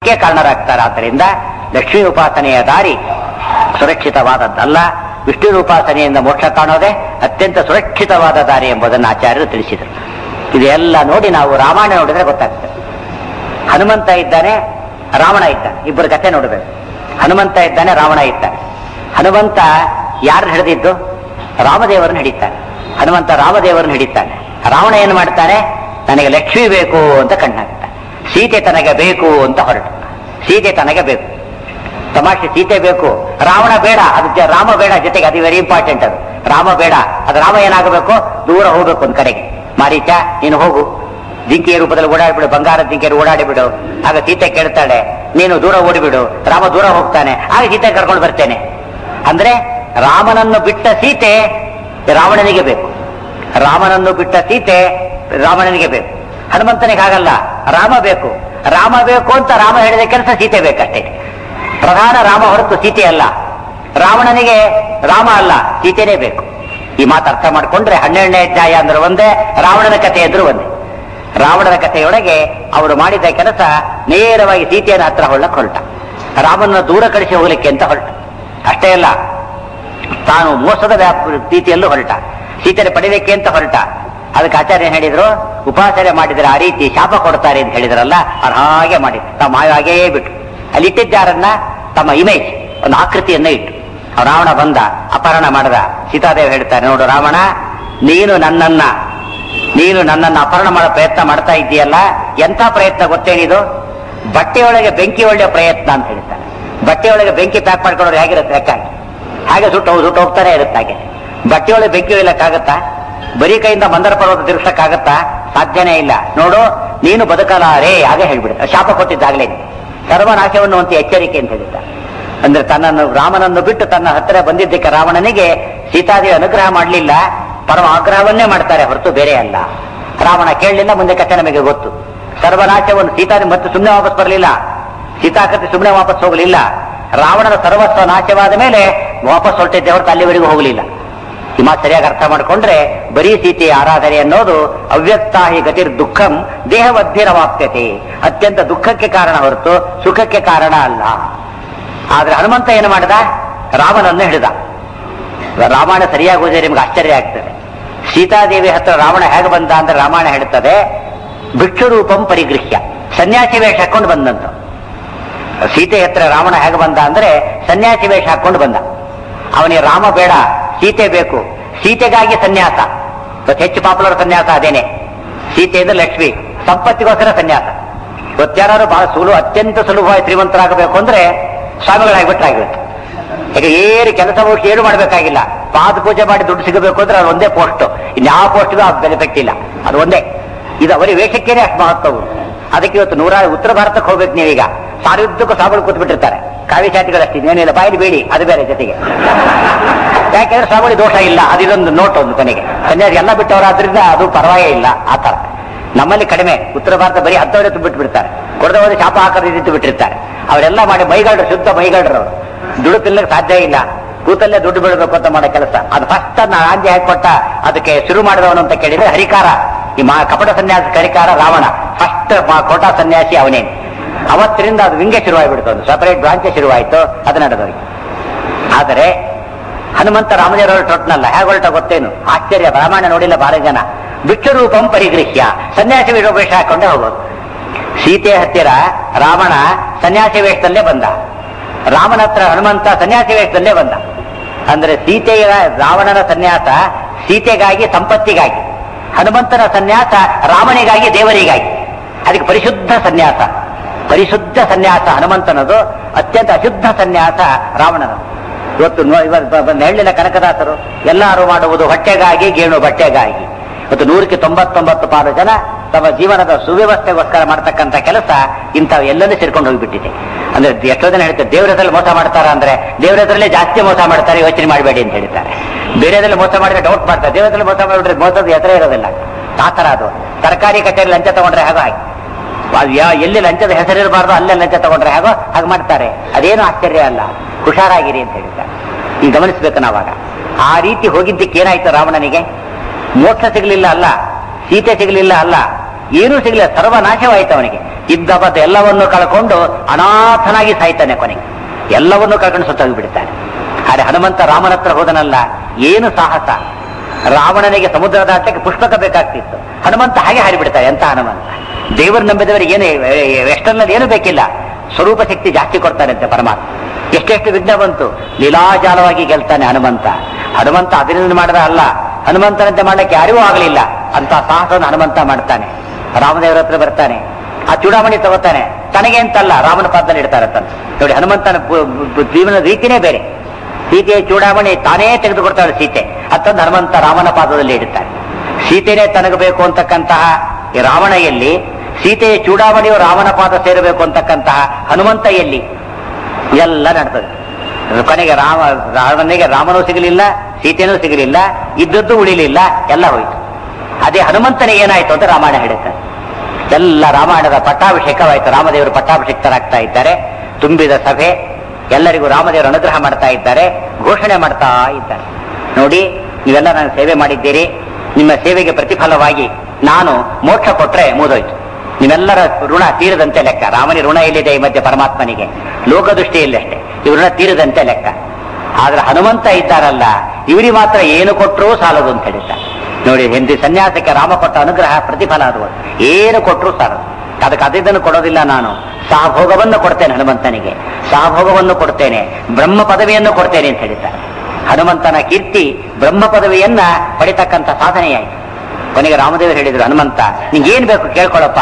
ಕ್ಕೆ ಕಾರಣರಾಗ್ತಾರೆ ಆದ್ದರಿಂದ ಲಕ್ಷ್ಮೀ ಉಪಾಸನೆಯ ದಾರಿ ಸುರಕ್ಷಿತವಾದದ್ದಲ್ಲ ವಿಷ್ಣು ಉಪಾಸನೆಯಿಂದ ಮೋಕ್ಷ ಕಾಣೋದೇ ಅತ್ಯಂತ ಸುರಕ್ಷಿತವಾದ ದಾರಿ ಎಂಬುದನ್ನು ಆಚಾರ್ಯರು ತಿಳಿಸಿದರು ಇದೆಲ್ಲ ನೋಡಿ ನಾವು ರಾಮಾಯಣ ನೋಡಿದ್ರೆ ಗೊತ್ತಾಗ್ತದೆ ಹನುಮಂತ ಇದ್ದಾನೆ ರಾವಣ ಇದ್ದಾನೆ ಇಬ್ಬರು ಕಥೆ ನೋಡಬೇಕು ಹನುಮಂತ ಇದ್ದಾನೆ ರಾವಣ ಇದ್ದಾನೆ ಹನುಮಂತ ಯಾರು ಹಿಡಿದಿದ್ದು ರಾಮದೇವರನ್ನು ಹಿಡಿತಾನೆ ಹನುಮಂತ ರಾಮದೇವರನ್ನು ಹಿಡಿತಾನೆ ರಾವಣ ಏನು ಮಾಡ್ತಾನೆ ನನಗೆ ಲಕ್ಷ್ಮಿ ಬೇಕು ಅಂತ ಕಣ್ಣಾಗ್ತಾನೆ ಸೀತೆ ತನಗೆ ಬೇಕು ಅಂತ ಹೊರಟ ಸೀತೆ ತನಗೆ ಬೇಕು ತಮಾಷೆ ಸೀತೆ ಬೇಕು ರಾವಣ ಬೇಡ ಅದು ಜ- ರಾಮ ಬೇಡ ಜೊತೆಗೆ ಅದು ವೆರಿ ಇಂಪಾರ್ಟೆಂಟ್ ಅದು ರಾಮ ಬೇಡ ಅದು ರಾಮ ಏನಾಗಬೇಕು ದೂರ ಹೋಗ್ಬೇಕು ಒಂದ್ ಕಡೆಗೆ ಮಾರೀಚ ನೀನು ಹೋಗು ಜಿಂಕೆಯ ರೂಪದಲ್ಲಿ ಓಡಾಡ್ಬಿಡು ಬಂಗಾರದ ಜಿಂಕೆಯರು ಓಡಾಡಿಬಿಡು ಆಗ ಸೀತೆ ಕೇಳ್ತಾಳೆ ನೀನು ದೂರ ಓಡಿಬಿಡು ರಾಮ ದೂರ ಹೋಗ್ತಾನೆ ಆಗ ಸೀತೆ ಕರ್ಕೊಂಡು ಬರ್ತೇನೆ ಅಂದ್ರೆ ರಾಮನನ್ನು ಬಿಟ್ಟ ಸೀತೆ ರಾವಣನಿಗೆ ಬೇಕು ರಾಮನನ್ನು ಬಿಟ್ಟ ಸೀತೆ ರಾವಣನಿಗೆ ಬೇಕು ಹನುಮಂತನಿಗೆ ಹಾಗಲ್ಲ ರಾಮ ಬೇಕು ರಾಮ ಬೇಕು ಅಂತ ರಾಮ ಹೇಳಿದ ಕೆಲಸ ಸೀತೆ ಬೇಕಷ್ಟೇ ಪ್ರಧಾನ ರಾಮ ಹೊರತು ಸೀತೆ ಅಲ್ಲ ರಾವಣನಿಗೆ ರಾಮ ಅಲ್ಲ ಸೀತೆನೇ ಬೇಕು ಈ ಮಾತು ಅರ್ಥ ಮಾಡ್ಕೊಂಡ್ರೆ ಹನ್ನೆರಡನೇ ಅಧ್ಯಾಯ ಅಂದ್ರೆ ಒಂದೇ ರಾವಣನ ಕಥೆ ಎದುರು ಒಂದೇ ರಾವಣನ ಕಥೆಯೊಳಗೆ ಅವರು ಮಾಡಿದ ಕೆಲಸ ನೇರವಾಗಿ ಸೀತೆಯನ್ನು ಹತ್ರ ಹೊಳ್ಳಕ್ ಹೊರಟ ರಾಮನ ದೂರ ಕಳಿಸಿ ಹೋಗ್ಲಿಕ್ಕೆ ಅಂತ ಹೊರಟ ಅಷ್ಟೇ ಅಲ್ಲ ತಾನು ಮೋಸದ ವ್ಯಾಪ ರೀತಿಯಲ್ಲೂ ಹೊರಟ ಸೀತೆಯನ್ನು ಪಡಿಲಿಕ್ಕೆ ಅಂತ ಹೊರಟ ಅದಕ್ಕೆ ಆಚಾರ್ಯ ಏನ್ ಹೇಳಿದ್ರು ಉಪಾಸನೆ ಮಾಡಿದ್ರೆ ಆ ರೀತಿ ಶಾಪ ಕೊಡ್ತಾರೆ ಅಂತ ಹೇಳಿದ್ರಲ್ಲ ಅವ್ರು ಹಾಗೆ ಮಾಡಿದ್ರು ತಮ್ಮ ಹಾಗೇ ಬಿಟ್ಟು ಅಲ್ಲಿ ಇಟ್ಟಿದ್ದಾರನ್ನ ತಮ್ಮ ಇಮೇಜ್ ಒಂದು ಆಕೃತಿಯನ್ನ ಇಟ್ಟು ಅವ್ನು ರಾವಣ ಬಂದ ಅಪಹರಣ ಮಾಡದ ಸೀತಾದೇವಿ ಹೇಳ್ತಾರೆ ನೋಡು ರಾವಣ ನೀನು ನನ್ನನ್ನ ನೀನು ನನ್ನನ್ನು ಅಪಹರಣ ಮಾಡೋ ಪ್ರಯತ್ನ ಮಾಡ್ತಾ ಇದ್ದೀಯಲ್ಲ ಎಂಥ ಪ್ರಯತ್ನ ಗೊತ್ತೇನಿದು ಬಟ್ಟೆಯೊಳಗೆ ಬೆಂಕಿ ಒಳ್ಳೆಯ ಪ್ರಯತ್ನ ಅಂತ ಹೇಳ್ತಾರೆ ಬಟ್ಟೆಯೊಳಗೆ ಬೆಂಕಿ ಪ್ಯಾಕ್ ಮಾಡ್ಕೊಳ್ಳೋರು ಹೇಗಿರುತ್ತೆ ಲೆಕ್ಕಾಗಿ ಹಾಗೆ ಸುಟ್ಟು ಸುಟ್ಟು ಹೋಗ್ತಾನೆ ಇರುತ್ತೆ ಹಾಗೆ ಬಟ್ಟೆಯೊಳಗೆ ಬೆಂಕಿ ಒಯ್ಲಕ್ಕಾಗತ್ತಾ ಬರೀ ಕೈಯಿಂದ ಮಂದರ ಪರ್ವತ ತಿರ್ಸಕ್ಕಾಗತ್ತಾ ಸಾಧ್ಯನೇ ಇಲ್ಲ ನೋಡು ನೀನು ಬದುಕಲಾರೆ ಹಾಗೆ ಹೇಳ್ಬಿಡುತ್ತೆ ಶಾಪ ಕೊಟ್ಟಿದ್ದಾಗಲೇ ಸರ್ವನಾಶವನ್ನು ಅಂತ ಎಚ್ಚರಿಕೆ ಅಂತ ಹೇಳಿದ್ದ ಅಂದ್ರೆ ತನ್ನನ್ನು ರಾಮನನ್ನು ಬಿಟ್ಟು ತನ್ನ ಹತ್ತಿರ ಬಂದಿದ್ದಕ್ಕೆ ರಾವಣನಿಗೆ ಸೀತಾದೇವಿ ಅನುಗ್ರಹ ಮಾಡಲಿಲ್ಲ ಪರಮ ಆಗ್ರಹವನ್ನೇ ಮಾಡ್ತಾರೆ ಹೊರತು ಬೇರೆ ಅಲ್ಲ ರಾವಣ ಕೇಳಲಿಲ್ಲ ಮುಂದೆ ಕಥೆ ನಮಗೆ ಗೊತ್ತು ಸರ್ವನಾಶವನ್ನು ಸೀತಾದೇವಿ ಮತ್ತೆ ಸುಮ್ಮನೆ ವಾಪಸ್ ಬರಲಿಲ್ಲ ಸೀತಾಕತೆ ಸುಮ್ಮನೆ ವಾಪಸ್ ಹೋಗಲಿಲ್ಲ ರಾವಣನ ಸರ್ವಸ್ವ ನಾಶವಾದ ಮೇಲೆ ವಾಪಸ್ ಹೊರಟಿದ್ದೆ ಹೊರತು ಅಲ್ಲಿವರೆಗೂ ಹೋಗಲಿಲ್ಲ ಈ ಮಾತು ಸರಿಯಾಗಿ ಅರ್ಥ ಮಾಡ್ಕೊಂಡ್ರೆ ಬರೀ ಸೀತೆಯ ಆರಾಧನೆ ಅನ್ನೋದು ಅವ್ಯಕ್ತಾಹಿ ಗತಿರ್ ದುಃಖಂ ದೇಹವದ್ಧಿರವಾಪ್ಯತೆ ಅತ್ಯಂತ ದುಃಖಕ್ಕೆ ಕಾರಣ ಹೊರತು ಸುಖಕ್ಕೆ ಕಾರಣ ಅಲ್ಲ ಆದ್ರೆ ಹನುಮಂತ ಏನು ಮಾಡಿದ ರಾಮನನ್ನು ಹಿಡಿದ ರಾಮಾಯಣ ಸರಿಯಾಗಿ ಓದಿದ್ರೆ ನಿಮ್ಗೆ ಆಶ್ಚರ್ಯ ಆಗ್ತದೆ ಸೀತಾದೇವಿ ಹತ್ರ ರಾವಣ ಹೇಗೆ ಬಂದ ಅಂದ್ರೆ ರಾಮಾಯಣ ಹೇಳ್ತದೆ ಭಿಕ್ಷು ರೂಪಂ ಪರಿಗೃಹ್ಯ ಸನ್ಯಾಸಿ ವೇಷ ಹಾಕೊಂಡು ಬಂದಂತ ಸೀತೆ ಹತ್ರ ರಾವಣ ಹೇಗೆ ಬಂದ ಅಂದ್ರೆ ಸನ್ಯಾಸಿ ವೇಷ ಹಾಕೊಂಡು ಬಂದ ಅವನಿಗೆ ರಾಮ ಬೇಡ ಸೀತೆ ಬೇಕು ಸೀತೆಗಾಗಿ ಸನ್ಯಾಸ ಇವತ್ತು ಹೆಚ್ಚು ಪಾಪ್ಯುಲರ್ ಸನ್ಯಾಸ ಅದೇನೆ ಸೀತೆ ಅಂದ್ರೆ ಲಕ್ಷ್ಮಿ ಸಂಪತ್ತಿಗೋಸ್ಕರ ಸನ್ಯಾಸ ಇವತ್ತ್ಯಾರು ಬಹಳ ಸುಲಭ ಅತ್ಯಂತ ಸುಲಭವಾಗಿ ಶ್ರೀಮಂತರಾಗಬೇಕು ಅಂದ್ರೆ ಸ್ವಾಮಿಗಳಾಗ್ಬಿಟ್ರಾಗಿರುತ್ತೆ ಈಗ ಏರಿ ಕೆಲಸ ಮುಗಿಸಿ ಏನು ಮಾಡಬೇಕಾಗಿಲ್ಲ ಪಾದ ಪೂಜೆ ಮಾಡಿ ದುಡ್ಡು ಸಿಗಬೇಕು ಅಂದ್ರೆ ಅದು ಒಂದೇ ಪೋಸ್ಟ್ ಇನ್ಯಾವ ಪೋಸ್ಟ್ಗೂ ಆ ಬೆನಿಫಿಟ್ ಇಲ್ಲ ಅದು ಒಂದೇ ಇದು ಅವರಿಗೆ ವೇಷಕ್ಕೇನೆ ಅಷ್ಟು ಮಹತ್ವವು ಅದಕ್ಕೆ ಇವತ್ತು ನೂರ ಉತ್ತರ ಭಾರತಕ್ಕೆ ಹೋಗ್ಬೇಕು ನೀವೀಗ ಸಾರಿದ್ದಕ್ಕೂ ಸಾಬಳು ಕೂತ್ಬಿಟ್ಟಿರ್ತಾರೆ ಕಾವಿ ಚಾಟಿಗಳಷ್ಟು ಇನ್ನೇನಿಲ್ಲ ಬಾಯಿಲಿ ಬೇಡಿ ಅದು ಬೇರೆ ಜೊತೆಗೆ ಯಾಕೆಂದ್ರೆ ಸಾವಳಿ ದೋಷ ಇಲ್ಲ ಅದಿದೊಂದು ನೋಟ್ ಒಂದು ಕೊನೆಗೆ ಸನ್ಯಾಸಿ ಎಲ್ಲ ಬಿಟ್ಟವರಾದ್ರಿಂದ ಅದು ಪರವಾಯೇ ಇಲ್ಲ ಆ ತರ ನಮ್ಮಲ್ಲಿ ಕಡಿಮೆ ಉತ್ತರ ಭಾರತ ಬರೀ ಹತ್ತವರತ್ತು ಬಿಟ್ಟು ಬಿಡ್ತಾರೆ ಕೊಡದವರಿಗೆ ಶಾಪ ಹಾಕದ ರೀತಿ ಬಿಟ್ಟಿರ್ತಾರೆ ಅವರೆಲ್ಲ ಮಾಡಿ ಮೈಗಳ್ರು ಶುದ್ಧ ಮೈಗಳ್ರು ಅವರು ದುಡ್ಡು ತಿನ್ನಕ್ಕೆ ಸಾಧ್ಯ ಇಲ್ಲ ಕೂತಲ್ಲೇ ದುಡ್ಡು ಬೀಳಬೇಕು ಅಂತ ಮಾಡೋ ಕೆಲಸ ಅದು ಫಸ್ಟ್ ಆಂಜಿ ಹಾಕೊಟ್ಟ ಅದಕ್ಕೆ ಶುರು ಮಾಡಿದವನು ಅಂತ ಕೇಳಿದ್ರೆ ಹರಿಕಾರ ಈ ಮಾ ಕಪಟ ಸನ್ಯಾಸ ಹರಿಕಾರ ರಾವಣ ಫಸ್ಟ್ ಕೋಟ ಸನ್ಯಾಸಿ ಅವನೇ ಅವತ್ತರಿಂದ ಅದು ವಿಂಗೆ ಶುರುವಾಗ್ಬಿಡ್ತು ಒಂದು ಸಪರೇಟ್ ಬ್ರಾಂಚೆ ಶುರುವಾಯಿತು ಅದು ನಡೆದವರಿಗೆ ಆದರೆ ಹನುಮಂತ ರಾಮದೇವರ ಟೊಟ್ನಲ್ಲ ಹೇಗೆ ಹೊರಟ ಗೊತ್ತೇನು ಆಶ್ಚರ್ಯ ರಾಮಾಯಣ ನೋಡಿಲ್ಲ ಬಾರ ಜನ ಭಿಕ್ಷು ರೂಪಂ ಪರಿಗೃಹ್ಯ ಸನ್ಯಾಸಿ ವೇಷ ಹಾಕೊಂಡೇ ಹೋಗೋದು ಸೀತೆ ಹತ್ತಿರ ರಾವಣ ಸನ್ಯಾಸಿ ವೇಷದಲ್ಲೇ ಬಂದ ರಾಮನ ಹತ್ರ ಹನುಮಂತ ಸನ್ಯಾಸಿ ವೇಷದಲ್ಲೇ ಬಂದ ಅಂದ್ರೆ ಸೀತೆಯ ರಾವಣನ ಸನ್ಯಾಸ ಸೀತೆಗಾಗಿ ಸಂಪತ್ತಿಗಾಗಿ ಹನುಮಂತನ ಸನ್ಯಾಸ ರಾಮನಿಗಾಗಿ ದೇವರಿಗಾಗಿ ಅದಕ್ಕೆ ಪರಿಶುದ್ಧ ಸನ್ಯಾಸ ಪರಿಶುದ್ಧ ಸನ್ಯಾಸ ಹನುಮಂತನದು ಅತ್ಯಂತ ಅಶುದ್ಧ ಸನ್ಯಾಸ ರಾವಣನದು ಇವತ್ತು ನೋ- ಇವತ್ತು ಬ- ಬಂದ ಹೆಳ್ಳಿನ ಕನಕದಾಸರು ಎಲ್ಲರೂ ಮಾಡುವುದು ಹೊಟ್ಟೆಗಾಗಿ ಗೇಣು ಬಟ್ಟೆಗಾಗಿ ಇವತ್ತು ನೂರಕ್ಕೆ ತೊಂಬತ್ತೊಂಬತ್ತು ಪಾಲು ಜನ ತಮ್ಮ ಜೀವನದ ಸುವ್ಯವಸ್ಥೆಗೋಸ್ಕರ ಮಾಡ್ತಕ್ಕಂಥ ಕೆಲಸ ಇಂಥವು ಎಲ್ಲೆಲ್ಲೂ ಸೇರ್ಕೊಂಡು ಹೋಗ್ಬಿಟ್ಟಿದೆ ಅಂದ್ರೆ ಎಷ್ಟೋ ಜನ ಹೇಳ್ತಾರೆ ದೇವ್ರ ಹೆಸರಲ್ಲಿ ಮೋಸ ಮಾಡ್ತಾರ ಅಂದ್ರೆ ದೇವ್ರ ಹೆಸರಲ್ಲೇ ಜಾಸ್ತಿ ಮೋಸ ಮಾಡ್ತಾರೆ ಯೋಚನೆ ಮಾಡಬೇಡಿ ಅಂತ ಹೇಳ್ತಾರೆ ಬೇರೆದ್ರಲ್ಲಿ ಮೋಸ ಮಾಡಿದ್ರೆ ಡೌಟ್ ಮಾಡ್ತಾರೆ ದೇವ್ರ ಹೆಸರಲ್ಲಿ ಮೋಸ ಮಾಡಿದ್ರೆ ಮೋಸದ ಹೆಸರೇ ಇರೋದಿಲ್ಲ ಆ ತರ ಅದು ಸರ್ಕಾರಿ ಕಚೇರಿ ಲಂಚ ತಗೊಂಡ್ರೆ ಹಾಗೆ ಹಾಗೆ ಅದು ಯಾ- ಎಲ್ಲಿ ಲಂಚದ ಹೆಸರಿರಬಾರ್ದು ಅಲ್ಲೇ ಲಂಚ ತಗೊಂಡ್ರೆ ಹೇಗೋ ಹಾಗೆ ಮಾಡ್ತಾರೆ ಅದೇನು ಆಶ್ಚರ್ಯ ಅಲ್ಲ ಹುಷಾರಾಗಿರಿ ಅಂತ ಹೇಳ್ತಾರೆ ಈಗ ಗಮನಿಸ್ಬೇಕು ನಾವಾಗ ಆ ರೀತಿ ಹೋಗಿದ್ದಕ್ಕೆ ಏನಾಯ್ತು ರಾವಣನಿಗೆ ಮೋಕ್ಷ ಸಿಗಲಿಲ್ಲ ಅಲ್ಲ ಸೀತೆ ಸಿಗಲಿಲ್ಲ ಅಲ್ಲ ಏನೂ ಸಿಗಲಿಲ್ಲ ಸರ್ವನಾಶವಾಯ್ತು ಅವನಿಗೆ ಇದ್ದಬದ್ದ ಎಲ್ಲವನ್ನೂ ಕಳ್ಕೊಂಡು ಅನಾಥನಾಗಿ ಸಾಯ್ತಾನೆ ಕೊನೆಗೆ ಎಲ್ಲವನ್ನೂ ಕಳ್ಕೊಂಡು ಸತ್ತೋಗಿ ಬಿಡ್ತಾನೆ ಆದರೆ ಹನುಮಂತ ರಾಮನ ಹತ್ರ ಹೋದನಲ್ಲ ಏನು ಸಾಹಸ ರಾವಣನಿಗೆ ಸಮುದ್ರ ದಾಟಕ್ಕೆ ಪುಸ್ತಕ ಬೇಕಾಗ್ತಿತ್ತು ಹನುಮಂತ ಹಾಗೆ ಹಾರಿಬಿಡ್ತಾರೆ ಎಂತ ಹನುಮಂತ ದೇವರು ನಂಬಿದವರಿಗೆ ಏನು ಎಷ್ಟರಲ್ಲಿ ಏನು ಬೇಕಿಲ್ಲ ಸ್ವರೂಪ ಶಕ್ತಿ ಜಾಸ್ತಿ ಕೊಡ್ತಾನೆ ಅಂತೆ ಪರಮಾತ್ಮ ಎಷ್ಟೆಷ್ಟು ವಿಘ್ನ ಬಂತು ಲೀಲಾಜಾಲವಾಗಿ ಗೆಲ್ತಾನೆ ಹನುಮಂತ ಹನುಮಂತ ಅಭಿನಂದನೆ ಮಾಡದ ಅಲ್ಲ ಹನುಮಂತನಂತೆ ಮಾಡಲಿಕ್ಕೆ ಯಾರಿಗೂ ಆಗಲಿಲ್ಲ ಅಂತ ಸಾಹಸವನ್ನು ಹನುಮಂತ ಮಾಡ್ತಾನೆ ರಾಮದೇವರ ಹತ್ರ ಬರ್ತಾನೆ ಆ ಚೂಡಾಮಣಿ ತಗೋತಾನೆ ತನಗೆ ಅಂತಲ್ಲ ರಾಮನ ಪಾದದಲ್ಲಿ ಇಡ್ತಾರೆ ತನ್ನ ನೋಡಿ ಹನುಮಂತನ ಬು- ಬು- ಜೀವನದ ರೀತಿನೇ ಬೇರೆ ಸೀತೆಯ ಚೂಡಾಮಣಿ ತಾನೇ ತೆಗೆದುಕೊಡ್ತಾಳೆ ಸೀತೆ ಅತ್ತಂದು ಹನುಮಂತ ರಾಮನ ಪಾದದಲ್ಲಿ ಇಡುತ್ತಾನೆ ಸೀತೆನೇ ತನಗೆ ಬೇಕು ಅಂತಕ್ಕಂತಹ ಈ ರಾವಣ ಎಲ್ಲಿ ಸೀತೆಯ ಚೂಡಾಮಣಿಯು ರಾಮನ ಪಾದ ಸೇರಬೇಕು ಅಂತಕ್ಕಂತಹ ಹನುಮಂತ ಎಲ್ಲಿ ಎಲ್ಲ ನಡ್ತದೆ ಕೊನೆಗೆ ರಾಮ ರಾವಣನಿಗೆ ರಾಮನೂ ಸಿಗಲಿಲ್ಲ ಸೀತೆನೂ ಸಿಗಲಿಲ್ಲ ಇದ್ದದ್ದು ಉಳಿಲಿಲ್ಲ ಎಲ್ಲ ಹೋಯ್ತು ಅದೇ ಹನುಮಂತನಿಗೆ ಏನಾಯ್ತು ಅಂತ ರಾಮಾಯಣ ಹೇಳುತ್ತೆ ಎಲ್ಲ ರಾಮಾಯಣದ ಪಟ್ಟಾಭಿಷೇಕವಾಯಿತು ರಾಮದೇವರು ಪಟ್ಟಾಭಿಷೇಕ್ತರಾಗ್ತಾ ಇದ್ದಾರೆ ತುಂಬಿದ ಸಭೆ ಎಲ್ಲರಿಗೂ ರಾಮದೇವರು ಅನುಗ್ರಹ ಮಾಡ್ತಾ ಇದ್ದಾರೆ ಘೋಷಣೆ ಮಾಡ್ತಾ ಇದ್ದಾರೆ ನೋಡಿ ನೀವೆಲ್ಲ ನಾನು ಸೇವೆ ಮಾಡಿದ್ದೀರಿ ನಿಮ್ಮ ಸೇವೆಗೆ ಪ್ರತಿಫಲವಾಗಿ ನಾನು ಮೋಕ್ಷ ಕೊಟ್ರೆ ಮುಗಿದೋಯ್ತು ನೀವೆಲ್ಲರ ಋಣ ತೀರದಂತೆ ಲೆಕ್ಕ ರಾಮನಿ ಋಣ ಎಲ್ಲಿದೆ ಈ ಮಧ್ಯೆ ಪರಮಾತ್ಮನಿಗೆ ಲೋಕದೃಷ್ಟಿಯಲ್ಲಿ ಅಷ್ಟೇ ಈ ಋಣ ತೀರದಂತೆ ಲೆಕ್ಕ ಆದ್ರೆ ಹನುಮಂತ ಇದ್ದಾರಲ್ಲ ಇವರಿಗೆ ಮಾತ್ರ ಏನು ಕೊಟ್ಟರೂ ಸಾಲದು ಅಂತ ಹೇಳಿದ್ದಾರೆ ನೋಡಿ ಹಿಂದಿ ಸನ್ಯಾಸಕ್ಕೆ ರಾಮ ಕೊಟ್ಟ ಅನುಗ್ರಹ ಪ್ರತಿಫಲ ಅದು ಏನು ಕೊಟ್ಟರೂ ಸಾಲದು ಅದಕ್ಕೆ ಅದನ್ನು ಕೊಡೋದಿಲ್ಲ ನಾನು ಸಹಭೋಗವನ್ನು ಕೊಡ್ತೇನೆ ಹನುಮಂತನಿಗೆ ಸಹಭೋಗವನ್ನು ಕೊಡ್ತೇನೆ ಬ್ರಹ್ಮ ಪದವಿಯನ್ನು ಕೊಡ್ತೇನೆ ಅಂತ ಹೇಳಿದ್ದಾರೆ ಹನುಮಂತನ ಕೀರ್ತಿ ಬ್ರಹ್ಮ ಪದವಿಯನ್ನ ಪಡಿತಕ್ಕಂಥ ಸಾಧನೆಯಾಯಿತು ಕೊನೆಗೆ ರಾಮದೇವರು ಹೇಳಿದ್ರು ಹನುಮಂತ ನಿಂಗೇನ್ ಬೇಕು ಕೇಳ್ಕೊಳಪ್ಪ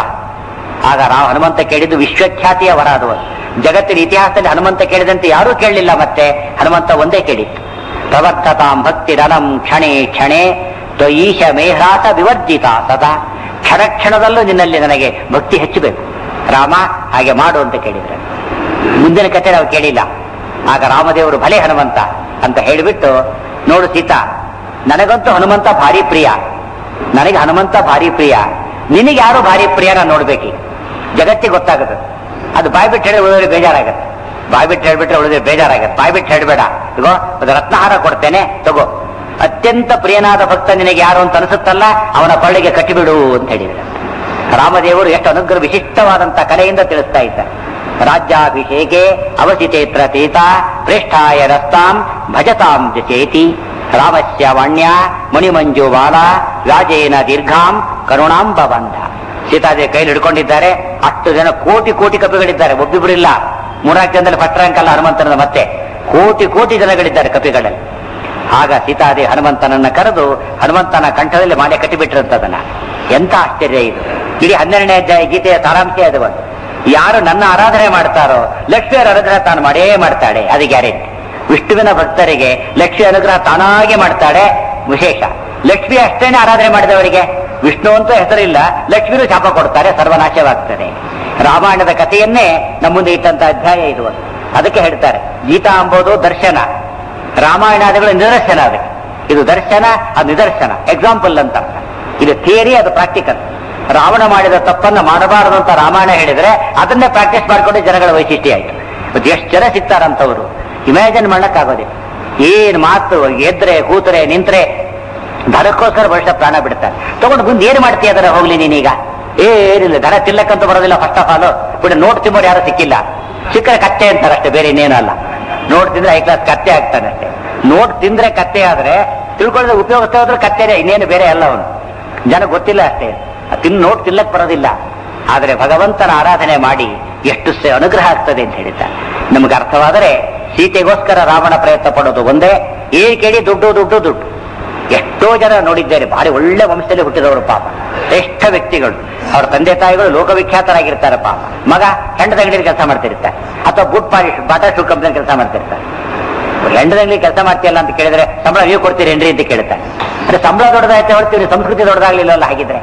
ಆಗ ರಾ ಹನುಮಂತ ಕೇಳಿದ್ದು ವಿಶ್ವಖ್ಯಾತಿಯ ವರ ಅದು ಜಗತ್ತಿನ ಇತಿಹಾಸದಲ್ಲಿ ಹನುಮಂತ ಕೇಳಿದಂತೆ ಯಾರೂ ಕೇಳಲಿಲ್ಲ ಮತ್ತೆ ಹನುಮಂತ ಒಂದೇ ಕೇಳಿತ್ತು ಪ್ರವರ್ತತಾಂ ಭಕ್ತಿ ರನಂ ಕ್ಷಣೆ ಕ್ಷಣೆ ತ್ವಯೀಶ ಮೇಹ್ರಾತ ವಿವರ್ಜಿತ ಸದಾ ಕ್ಷಣ ಕ್ಷಣದಲ್ಲೂ ನಿನ್ನಲ್ಲಿ ನನಗೆ ಭಕ್ತಿ ಹೆಚ್ಚಬೇಕು ರಾಮ ಹಾಗೆ ಮಾಡು ಅಂತ ಕೇಳಿದ್ರೆ ಮುಂದಿನ ಕಥೆ ನಾವು ಕೇಳಿಲ್ಲ ಆಗ ರಾಮದೇವರು ಭಲೆ ಹನುಮಂತ ಅಂತ ಹೇಳಿಬಿಟ್ಟು ನೋಡು ಸೀತಾ ನನಗಂತೂ ಹನುಮಂತ ಭಾರಿ ಪ್ರಿಯ ನನಗೆ ಹನುಮಂತ ಭಾರಿ ಪ್ರಿಯ ನಿನಗೆ ಯಾರು ಭಾರಿ ಪ್ರಿಯ ನಾನು ನೋಡ್ಬೇಕೀಗ ಜಗತ್ತಿಗೆ ಗೊತ್ತಾಗುತ್ತೆ ಅದು ಬಾಯ್ ಬಿಟ್ಟು ಹೇಳಿ ಉಳಿದ್ರೆ ಬೇಜಾರಾಗತ್ತೆ ಬಾಯ್ ಬಿಟ್ಟು ಹೇಳ್ಬಿಟ್ರೆ ಉಳಿದ್ರೆ ಬೇಜಾರಾಗತ್ತೆ ಬಾಯ್ ಬಿಟ್ಟು ಹೇಳ್ಬೇಡ ಇಗೋ ಒಂದು ರತ್ನಹಾರ ಕೊಡ್ತೇನೆ ತಗೋ ಅತ್ಯಂತ ಪ್ರಿಯನಾದ ಭಕ್ತ ನಿನಗೆ ಯಾರು ಅಂತ ಅನಿಸುತ್ತಲ್ಲ ಅವನ ಕೊಳ್ಳಿಗೆ ಕಟ್ಟಿಬಿಡು ಅಂತ ಹೇಳಿದ್ರೆ ರಾಮದೇವರು ಎಷ್ಟು ಅನುಗ್ರಹ ವಿಶಿಷ್ಟವಾದಂತಹ ಕಲೆಯಿಂದ ತಿಳಿಸ್ತಾ ಇದ್ದಾರೆ ರಾಜ್ಯಾಭಿಷೇಕೆ ಅವಸಿತೇತ್ರ ತೀತ ಪ್ರೇಷ್ಠಾಯ ರಸ್ತಾಂ ಭಜತಾಂ ಜಚೇತಿ ರಾಮಸ್ಯ ವಾಣ್ಯ ಮಣಿಮಂಜು ಬಾಲ ವ್ಯಾಜೇನ ದೀರ್ಘಾಂ ಕರುಣಾಂಬ ಬಂಧ ಸೀತಾದೇವಿ ಕೈಲಿ ಹಿಡ್ಕೊಂಡಿದ್ದಾರೆ ಹತ್ತು ಜನ ಕೋಟಿ ಕೋಟಿ ಕಪಿಗಳಿದ್ದಾರೆ ಒಬ್ಬಿಬ್ಬರಿಲ್ಲ ಮೂರ್ನಾಲ್ಕು ಜನದಲ್ಲಿ ಪಟ್ರಂಕಲ್ಲ ಹನುಮಂತನದ ಮತ್ತೆ ಕೋಟಿ ಕೋಟಿ ಜನಗಳಿದ್ದಾರೆ ಕಪಿಗಳಲ್ಲಿ ಆಗ ಸೀತಾದೇವಿ ಹನುಮಂತನನ್ನ ಕರೆದು ಹನುಮಂತನ ಕಂಠದಲ್ಲಿ ಮಾಲೆ ಕಟ್ಟಿಬಿಟ್ಟಿರುತ್ತದನ್ನ ಎಂತ ಆಶ್ಚರ್ಯ ಇದು ಇಡೀ ಹನ್ನೆರಡನೇ ಅಧ್ಯಾಯ ಗೀತೆಯ ಸಾರಾಂಶ ಅದು ಒಂದು ಯಾರು ನನ್ನ ಆರಾಧನೆ ಮಾಡ್ತಾರೋ ಲಕ್ಷ್ಮಿಯರ ಅನುಗ್ರಹ ತಾನು ಮಾಡೇ ಮಾಡ್ತಾಳೆ ಅದು ಗ್ಯಾರಂಟಿ ವಿಷ್ಣುವಿನ ಭಕ್ತರಿಗೆ ಲಕ್ಷ್ಮಿ ಅನುಗ್ರಹ ತಾನಾಗೆ ಮಾಡ್ತಾಳೆ ವಿಶೇಷ ಲಕ್ಷ್ಮಿ ಅಷ್ಟೇನೆ ಆರಾಧನೆ ಮಾಡಿದವರಿಗೆ ವಿಷ್ಣು ಅಂತೂ ಹೆಸರಿಲ್ಲ ಲಕ್ಷ್ಮಿನೂ ಶಾಪ ಕೊಡ್ತಾರೆ ಸರ್ವನಾಶವಾಗ್ತದೆ ರಾಮಾಯಣದ ಕಥೆಯನ್ನೇ ನಮ್ಮ ಮುಂದೆ ಇಟ್ಟಂತ ಅಧ್ಯಾಯ ಇದು ಒಂದು. ಅದಕ್ಕೆ ಹೇಳ್ತಾರೆ ಗೀತಾ ಎಂಬುದು ದರ್ಶನ ರಾಮಾಯಣಾದಿಗಳು ನಿದರ್ಶನ ಅದಕ್ಕೆ ಇದು ದರ್ಶನ ಅದು ನಿದರ್ಶನ ಎಕ್ಸಾಂಪಲ್ ಅಂತ ಅರ್ಥ. ಇದು ಥಿಯರಿ ಅದು ಪ್ರಾಕ್ಟಿಕಲ್ ರಾವಣ ಮಾಡಿದ ತಪ್ಪನ್ನ ಮಾಡಬಾರದು ಅಂತ ರಾಮಾಯಣ ಹೇಳಿದ್ರೆ ಅದನ್ನೇ ಪ್ರಾಕ್ಟೀಸ್ ಮಾಡ್ಕೊಂಡು ಜನಗಳ ವೈಶಿಷ್ಟ್ಯ ಆಯ್ತು ಇವತ್ತು ಎಷ್ಟು ಜನ ಸಿಗ್ತಾರಂತವರು ಇಮ್ಯಾಜಿನ್ ಮಾಡಕ್ಕಾಗೋದಿಲ್ಲ ಏನ್ ಮಾತು ಎದ್ರೆ ಕೂತರೆ ನಿಂತ್ರೆ ಧನಕ್ಕೋಸ್ಕರ ಬಹುಶಃ ಪ್ರಾಣ ಬಿಡ್ತಾರೆ ತಗೊಂಡು ಮುಂದೆ ಏನ್ ಮಾಡ್ತೀಯ ಅದನ್ನ ಹೋಗ್ಲಿ ನೀನೀಗ ಏನಿಲ್ಲ ಧನ ತಿನ್ನಕ್ಕಂತೂ ಬರೋದಿಲ್ಲ ಫಸ್ಟ್ ಆಫ್ ಆಲ್ ಬಿಡ ನೋಟ್ ತಿನ್ನೋರು ಯಾರು ಸಿಕ್ಕಿಲ್ಲ ಸಿಕ್ಕರೆ ಕತ್ತೆ ಅಂತಾರೆ ಅಷ್ಟೇ ಬೇರೆ ಇನ್ನೇನು ಅಲ್ಲ ನೋಟ್ ತಿಂದ್ರೆ ಹೈ ಕ್ಲಾಸ್ ಕತ್ತೆ ಆಗ್ತಾನೆ ಅಷ್ಟೇ ನೋಟ್ ತಿಂದ್ರೆ ಕತ್ತೆ ಆದ್ರೆ ತಿಳ್ಕೊಳ್ಳೋದು ಉಪಯೋಗಿಸ್ತಾ ಹೋದ್ರೆ ಕತ್ತೆನೇ ಇನ್ನೇನು ಬೇರೆ ಅಲ್ಲ ಅವನು ಜನ ಗೊತ್ತಿಲ್ಲ ಅಷ್ಟೇ ತಿನ್ ನೋಟ್ ತಿನ್ನಕ್ ಬರೋದಿಲ್ಲ ಆದ್ರೆ ಭಗವಂತನ ಆರಾಧನೆ ಮಾಡಿ ಎಷ್ಟು ಸ- ಅನುಗ್ರಹ ಆಗ್ತದೆ ಅಂತ ಹೇಳಿದ್ದಾರೆ ನಮ್ಗೆ ಅರ್ಥವಾದರೆ ಸೀತೆಗೋಸ್ಕರ ರಾವಣ ಪ್ರಯತ್ನ ಪಡೋದು ಒಂದೇ ಏನ್ ಕೇಳಿ ದುಡ್ಡು ದುಡ್ಡು ದುಡ್ಡು ಎಷ್ಟೋ ಜನ ನೋಡಿದ್ದೇನೆ ಭಾರಿ ಒಳ್ಳೆ ವಂಶದಲ್ಲಿ ಹುಟ್ಟಿದವರು ಪಾಪ ಶ್ರೇಷ್ಠ ವ್ಯಕ್ತಿಗಳು ಅವ್ರ ತಂದೆ ತಾಯಿಗಳು ಲೋಕವಿಖ್ಯಾತರಾಗಿರ್ತಾರೆ ಪಾಪ ಮಗ ಹೆಂಡದ ಅಂಗಡಿಯಲ್ಲಿ ಕೆಲಸ ಮಾಡ್ತಿರ್ತಾರೆ ಅಥವಾ boot polish Bata shoe company ಕೆಲಸ ಮಾಡ್ತಿರ್ತಾರೆ ಹೆಂಡದ ಅಂಗಡಿ ಕೆಲಸ ಮಾಡ್ತೀಯಲ್ಲ ಅಂತ ಕೇಳಿದ್ರೆ ಸಂಬಳ ನೀವು ಕೊಡ್ತೀರೇನ್ರಿ ಅಂತ ಕೇಳ್ತಾರೆ ಅಂದ್ರೆ ಸಂಬಳ ದೊಡ್ಡದಾಯ್ತು ಹೊಡ್ತೀವಿ ಸಂಸ್ಕೃತಿ ದೊಡ್ಡದಾಗ್ಲಿಲ್ಲ ಹಾಗಿದ್ರೆ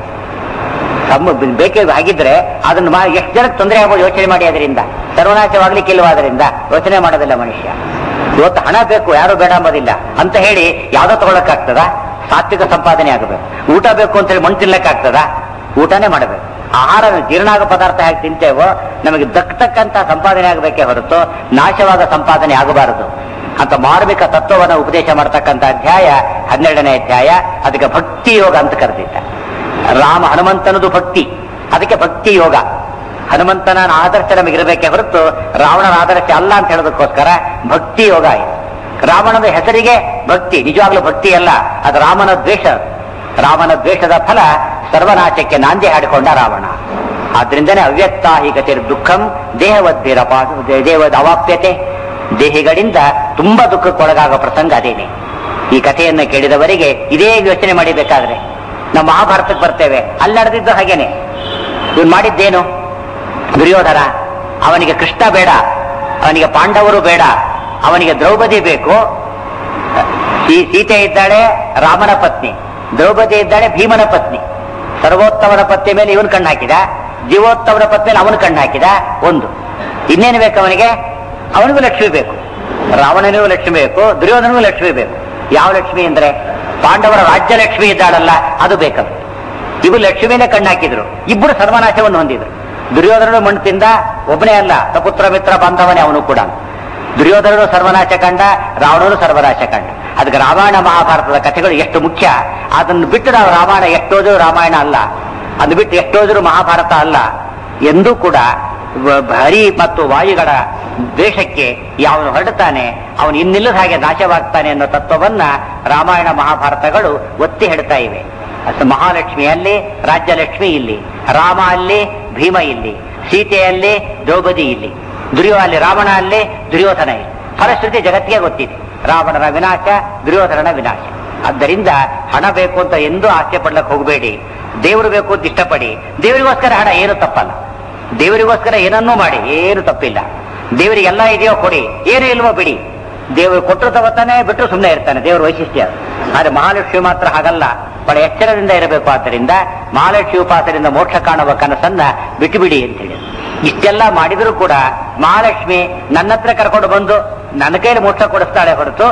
ತಮ್ಮ ಬೇಕೇ ಆಗಿದ್ರೆ ಅದನ್ನು ಮಾ ಎಷ್ಟು ಜನಕ್ಕೆ ತೊಂದರೆ ಆಗ್ಬೋದು ಯೋಚನೆ ಮಾಡಿ ಅದರಿಂದ ಸರ್ವನಾಶವಾಗ್ಲಿಕ್ಕೆ ಇಲ್ವಾದ್ರಿಂದ ಯೋಚನೆ ಮಾಡೋದಿಲ್ಲ ಮನುಷ್ಯ ಇವತ್ತು ಹಣ ಬೇಕು ಯಾರು ಬೇಡ ಅಂಬೋದಿಲ್ಲ ಅಂತ ಹೇಳಿ ಯಾವ್ದೋ ತಗೊಳಕ್ಕಾಗ್ತದ ಸಾತ್ವಿಕ ಸಂಪಾದನೆ ಆಗಬೇಕು ಊಟ ಬೇಕು ಅಂತ ಹೇಳಿ ಮಣ್ಣು ತಿನ್ಲಕ್ಕಾಗ್ತದ ಊಟನೇ ಮಾಡಬೇಕು ಆಹಾರ ಜೀರ್ಣ ಆಗೋ ಪದಾರ್ಥ ಹೇಗೆ ತಿಂತೇವೋ ನಮಗೆ ದಕ್ಕತಕ್ಕಂತ ಸಂಪಾದನೆ ಆಗಬೇಕೇ ಹೊರತು ನಾಶವಾದ ಸಂಪಾದನೆ ಆಗಬಾರದು ಅಂತ ಮಾರ್ಮಿಕ ತತ್ವವನ್ನು ಉಪದೇಶ ಮಾಡತಕ್ಕಂಥ ಅಧ್ಯಾಯ ಹನ್ನೆರಡನೇ ಅಧ್ಯಾಯ ಅದಕ್ಕೆ ಭಕ್ತಿ ಯೋಗ ಅಂತ ಕರೆದಿದ್ದ ರಾಮ ಹನುಮಂತನದು ಭಕ್ತಿ ಅದಕ್ಕೆ ಭಕ್ತಿ ಯೋಗ ಹನುಮಂತನ ಆದರ್ಶ ನಮಗಿರಬೇಕೇ ಹೊರತು ರಾವಣನ ಆದರ್ಶ ಅಲ್ಲ ಅಂತ ಹೇಳೋದಕ್ಕೋಸ್ಕರ ಭಕ್ತಿ ಯೋಗ ಇದೆ ರಾವಣನ ಹೆಸರಿಗೆ ಭಕ್ತಿ ನಿಜವಾಗ್ಲೂ ಭಕ್ತಿ ಅಲ್ಲ ಅದು ರಾಮನ ದ್ವೇಷ ರಾಮನ ದ್ವೇಷದ ಫಲ ಸರ್ವನಾಶಕ್ಕೆ ನಾಂದಿ ಹಾಡಿಕೊಂಡ ರಾವಣ ಆದ್ರಿಂದನೇ ಅವ್ಯಕ್ತಾಹಿಕತೆ ದುಃಖಂ ದೇಹವದ್ಭಿರಪ ದೇವದ ಅವಾಪ್ಯತೆ ದೇಹಿಗಳಿಂದ ತುಂಬಾ ದುಃಖಕ್ಕೊಳಗಾಗೋ ಪ್ರಸಂಗ ಅದೇನೆ ಈ ಕಥೆಯನ್ನು ಕೇಳಿದವರಿಗೆ ಇದೇ ಯೋಚನೆ ಮಾಡಿಬೇಕಾದ್ರೆ ನಾವು ಮಹಾಭಾರತಕ್ಕೆ ಬರ್ತೇವೆ ಅಲ್ಲಿ ನಡೆದಿದ್ದು ಹಾಗೇನೆ ಇವನು ಮಾಡಿದ್ದೇನು ದುರ್ಯೋಧನ ಅವನಿಗೆ ಕೃಷ್ಣ ಬೇಡ ಅವನಿಗೆ ಪಾಂಡವರು ಬೇಡ ಅವನಿಗೆ ದ್ರೌಪದಿ ಬೇಕು ಈ ಸೀತೆ ಇದ್ದಾಳೆ ರಾಮನ ಪತ್ನಿ ದ್ರೌಪದಿ ಇದ್ದಾಳೆ ಭೀಮನ ಪತ್ನಿ ಸರ್ವೋತ್ತಮನ ಪತ್ನಿ ಮೇಲೆ ಇವನು ಕಣ್ಣು ಹಾಕಿದ ಜೀವೋತ್ತಮನ ಪತ್ನಿ ಮೇಲೆ ಅವನು ಕಣ್ಣು ಹಾಕಿದ ಒಂದು ಇನ್ನೇನು ಬೇಕು ಅವನಿಗೆ ಅವನಿಗೂ ಲಕ್ಷ್ಮಿ ಬೇಕು ರಾವಣನಿಗೂ ಲಕ್ಷ್ಮಿ ಬೇಕು ದುರ್ಯೋಧನಿಗೂ ಲಕ್ಷ್ಮಿ ಬೇಕು ಯಾವ ಲಕ್ಷ್ಮಿ ಅಂದ್ರೆ ಪಾಂಡವರ ರಾಜ್ಯ ಲಕ್ಷ್ಮಿ ಇದ್ದಾಳಲ್ಲ ಅದು ಬೇಕದು ಇವು ಲಕ್ಷ್ಮಿನೇ ಕಣ್ಣು ಹಾಕಿದ್ರು ಇಬ್ಬರು ಸರ್ವನಾಶವನ್ನು ಹೊಂದಿದ್ರು ದುರ್ಯೋಧನನು ಮಣ್ಣು ತಿಂದ ಒಬ್ಬನೇ ಅಲ್ಲ ಸಪುತ್ರ ಮಿತ್ರ ಬಾಂಧವನೇ ಅವನು ಕೂಡ ದುರ್ಯೋಧನನು ಸರ್ವನಾಶ ಕಂಡ ರಾವಣನು ಸರ್ವನಾಶ ಕಂಡ ಅದಕ್ಕೆ ರಾಮಾಯಣ ಮಹಾಭಾರತದ ಕಥೆಗಳು ಎಷ್ಟು ಮುಖ್ಯ ಅದನ್ನು ಬಿಟ್ಟು ನಾವು ರಾಮಾಯಣ ಎಷ್ಟೋದ್ರು ರಾಮಾಯಣ ಅಲ್ಲ ಅದು ಬಿಟ್ಟು ಎಷ್ಟೋದ್ರು ಮಹಾಭಾರತ ಅಲ್ಲ ಎಂದೂ ಕೂಡ ವ- ಹರಿ ಮತ್ತು ವಾಯುಗಳ ದ್ವೇಷಕ್ಕೆ ಯಾವನು ಹೊರಡುತ್ತಾನೆ ಅವನು ಇನ್ನಿಲ್ಲದ ಹಾಗೆ ನಾಶವಾಗ್ತಾನೆ ಅನ್ನೋ ತತ್ವವನ್ನ ರಾಮಾಯಣ ಮಹಾಭಾರತಗಳು ಒತ್ತಿ ಹೇಳ್ತಾ ಇವೆ ಅಸ ಮಹಾಲಕ್ಷ್ಮಿಯಲ್ಲಿ ರಾಜ್ಯಲಕ್ಷ್ಮಿ ಇಲ್ಲಿ ರಾಮ ಅಲ್ಲಿ ಭೀಮ ಇಲ್ಲಿ ಸೀತೆಯಲ್ಲಿ ದ್ರೌಪದಿ ಇಲ್ಲಿ ದುರ್ಯೋ ಅಲ್ಲಿ ರಾವಣ ಅಲ್ಲಿ ದುರ್ಯೋಧನ ಇಲ್ಲಿ ಫಲಶ್ರುತಿ ಜಗತ್ತಿಗೆ ಗೊತ್ತಿದೆ ರಾವಣನ ವಿನಾಶ ದುರ್ಯೋಧನನ ವಿನಾಶ ಆದ್ದರಿಂದ ಹಣ ಬೇಕು ಅಂತ ಎಂದೂ ಆಸೆ ಪಡ್ಲಕ್ಕೆ ಹೋಗಬೇಡಿ ದೇವರು ಬೇಕು ಅಂತ ಇಷ್ಟಪಡಿ ದೇವರಿಗೋಸ್ಕರ ಹಣ ಏನು ತಪ್ಪಲ್ಲ ದೇವರಿಗೋಸ್ಕರ ಏನನ್ನೂ ಮಾಡಿ ಏನು ತಪ್ಪಿಲ್ಲ ದೇವರಿಗೆ ಎಲ್ಲ ಇದೆಯೋ ಕೊಡಿ ಏನು ಇಲ್ವೋ ಬಿಡಿ ದೇವರು ಕೊಟ್ಟರು ತಗೋತಾನೆ ಬಿಟ್ಟರು ಸುಮ್ಮನೆ ಇರ್ತಾನೆ ದೇವರ ವೈಶಿಷ್ಟ್ಯ ಅದು. ಆದ್ರೆ ಮಹಾಲಕ್ಷ್ಮಿ ಮಾತ್ರ ಹಾಗಲ್ಲ ಬಹಳ ಎಚ್ಚರದಿಂದ ಇರಬೇಕು ಆದ್ದರಿಂದ ಮಹಾಲಕ್ಷ್ಮಿ ಉಪಾಸನೆಯಿಂದ ಮೋಕ್ಷ ಕಾಣುವ ಕನಸನ್ನ ಬಿಟ್ಟು ಬಿಡಿ ಅಂತ ಹೇಳಿ ಇಷ್ಟೆಲ್ಲ ಮಾಡಿದರೂ ಕೂಡ ಮಹಾಲಕ್ಷ್ಮಿ ನನ್ನ ಹತ್ರ ಕರ್ಕೊಂಡು ಬಂದು ನನ್ನ ಕೈಯಲ್ಲಿ ಮೋಕ್ಷ ಕೊಡಿಸ್ತಾಳೆ ಹೊರತು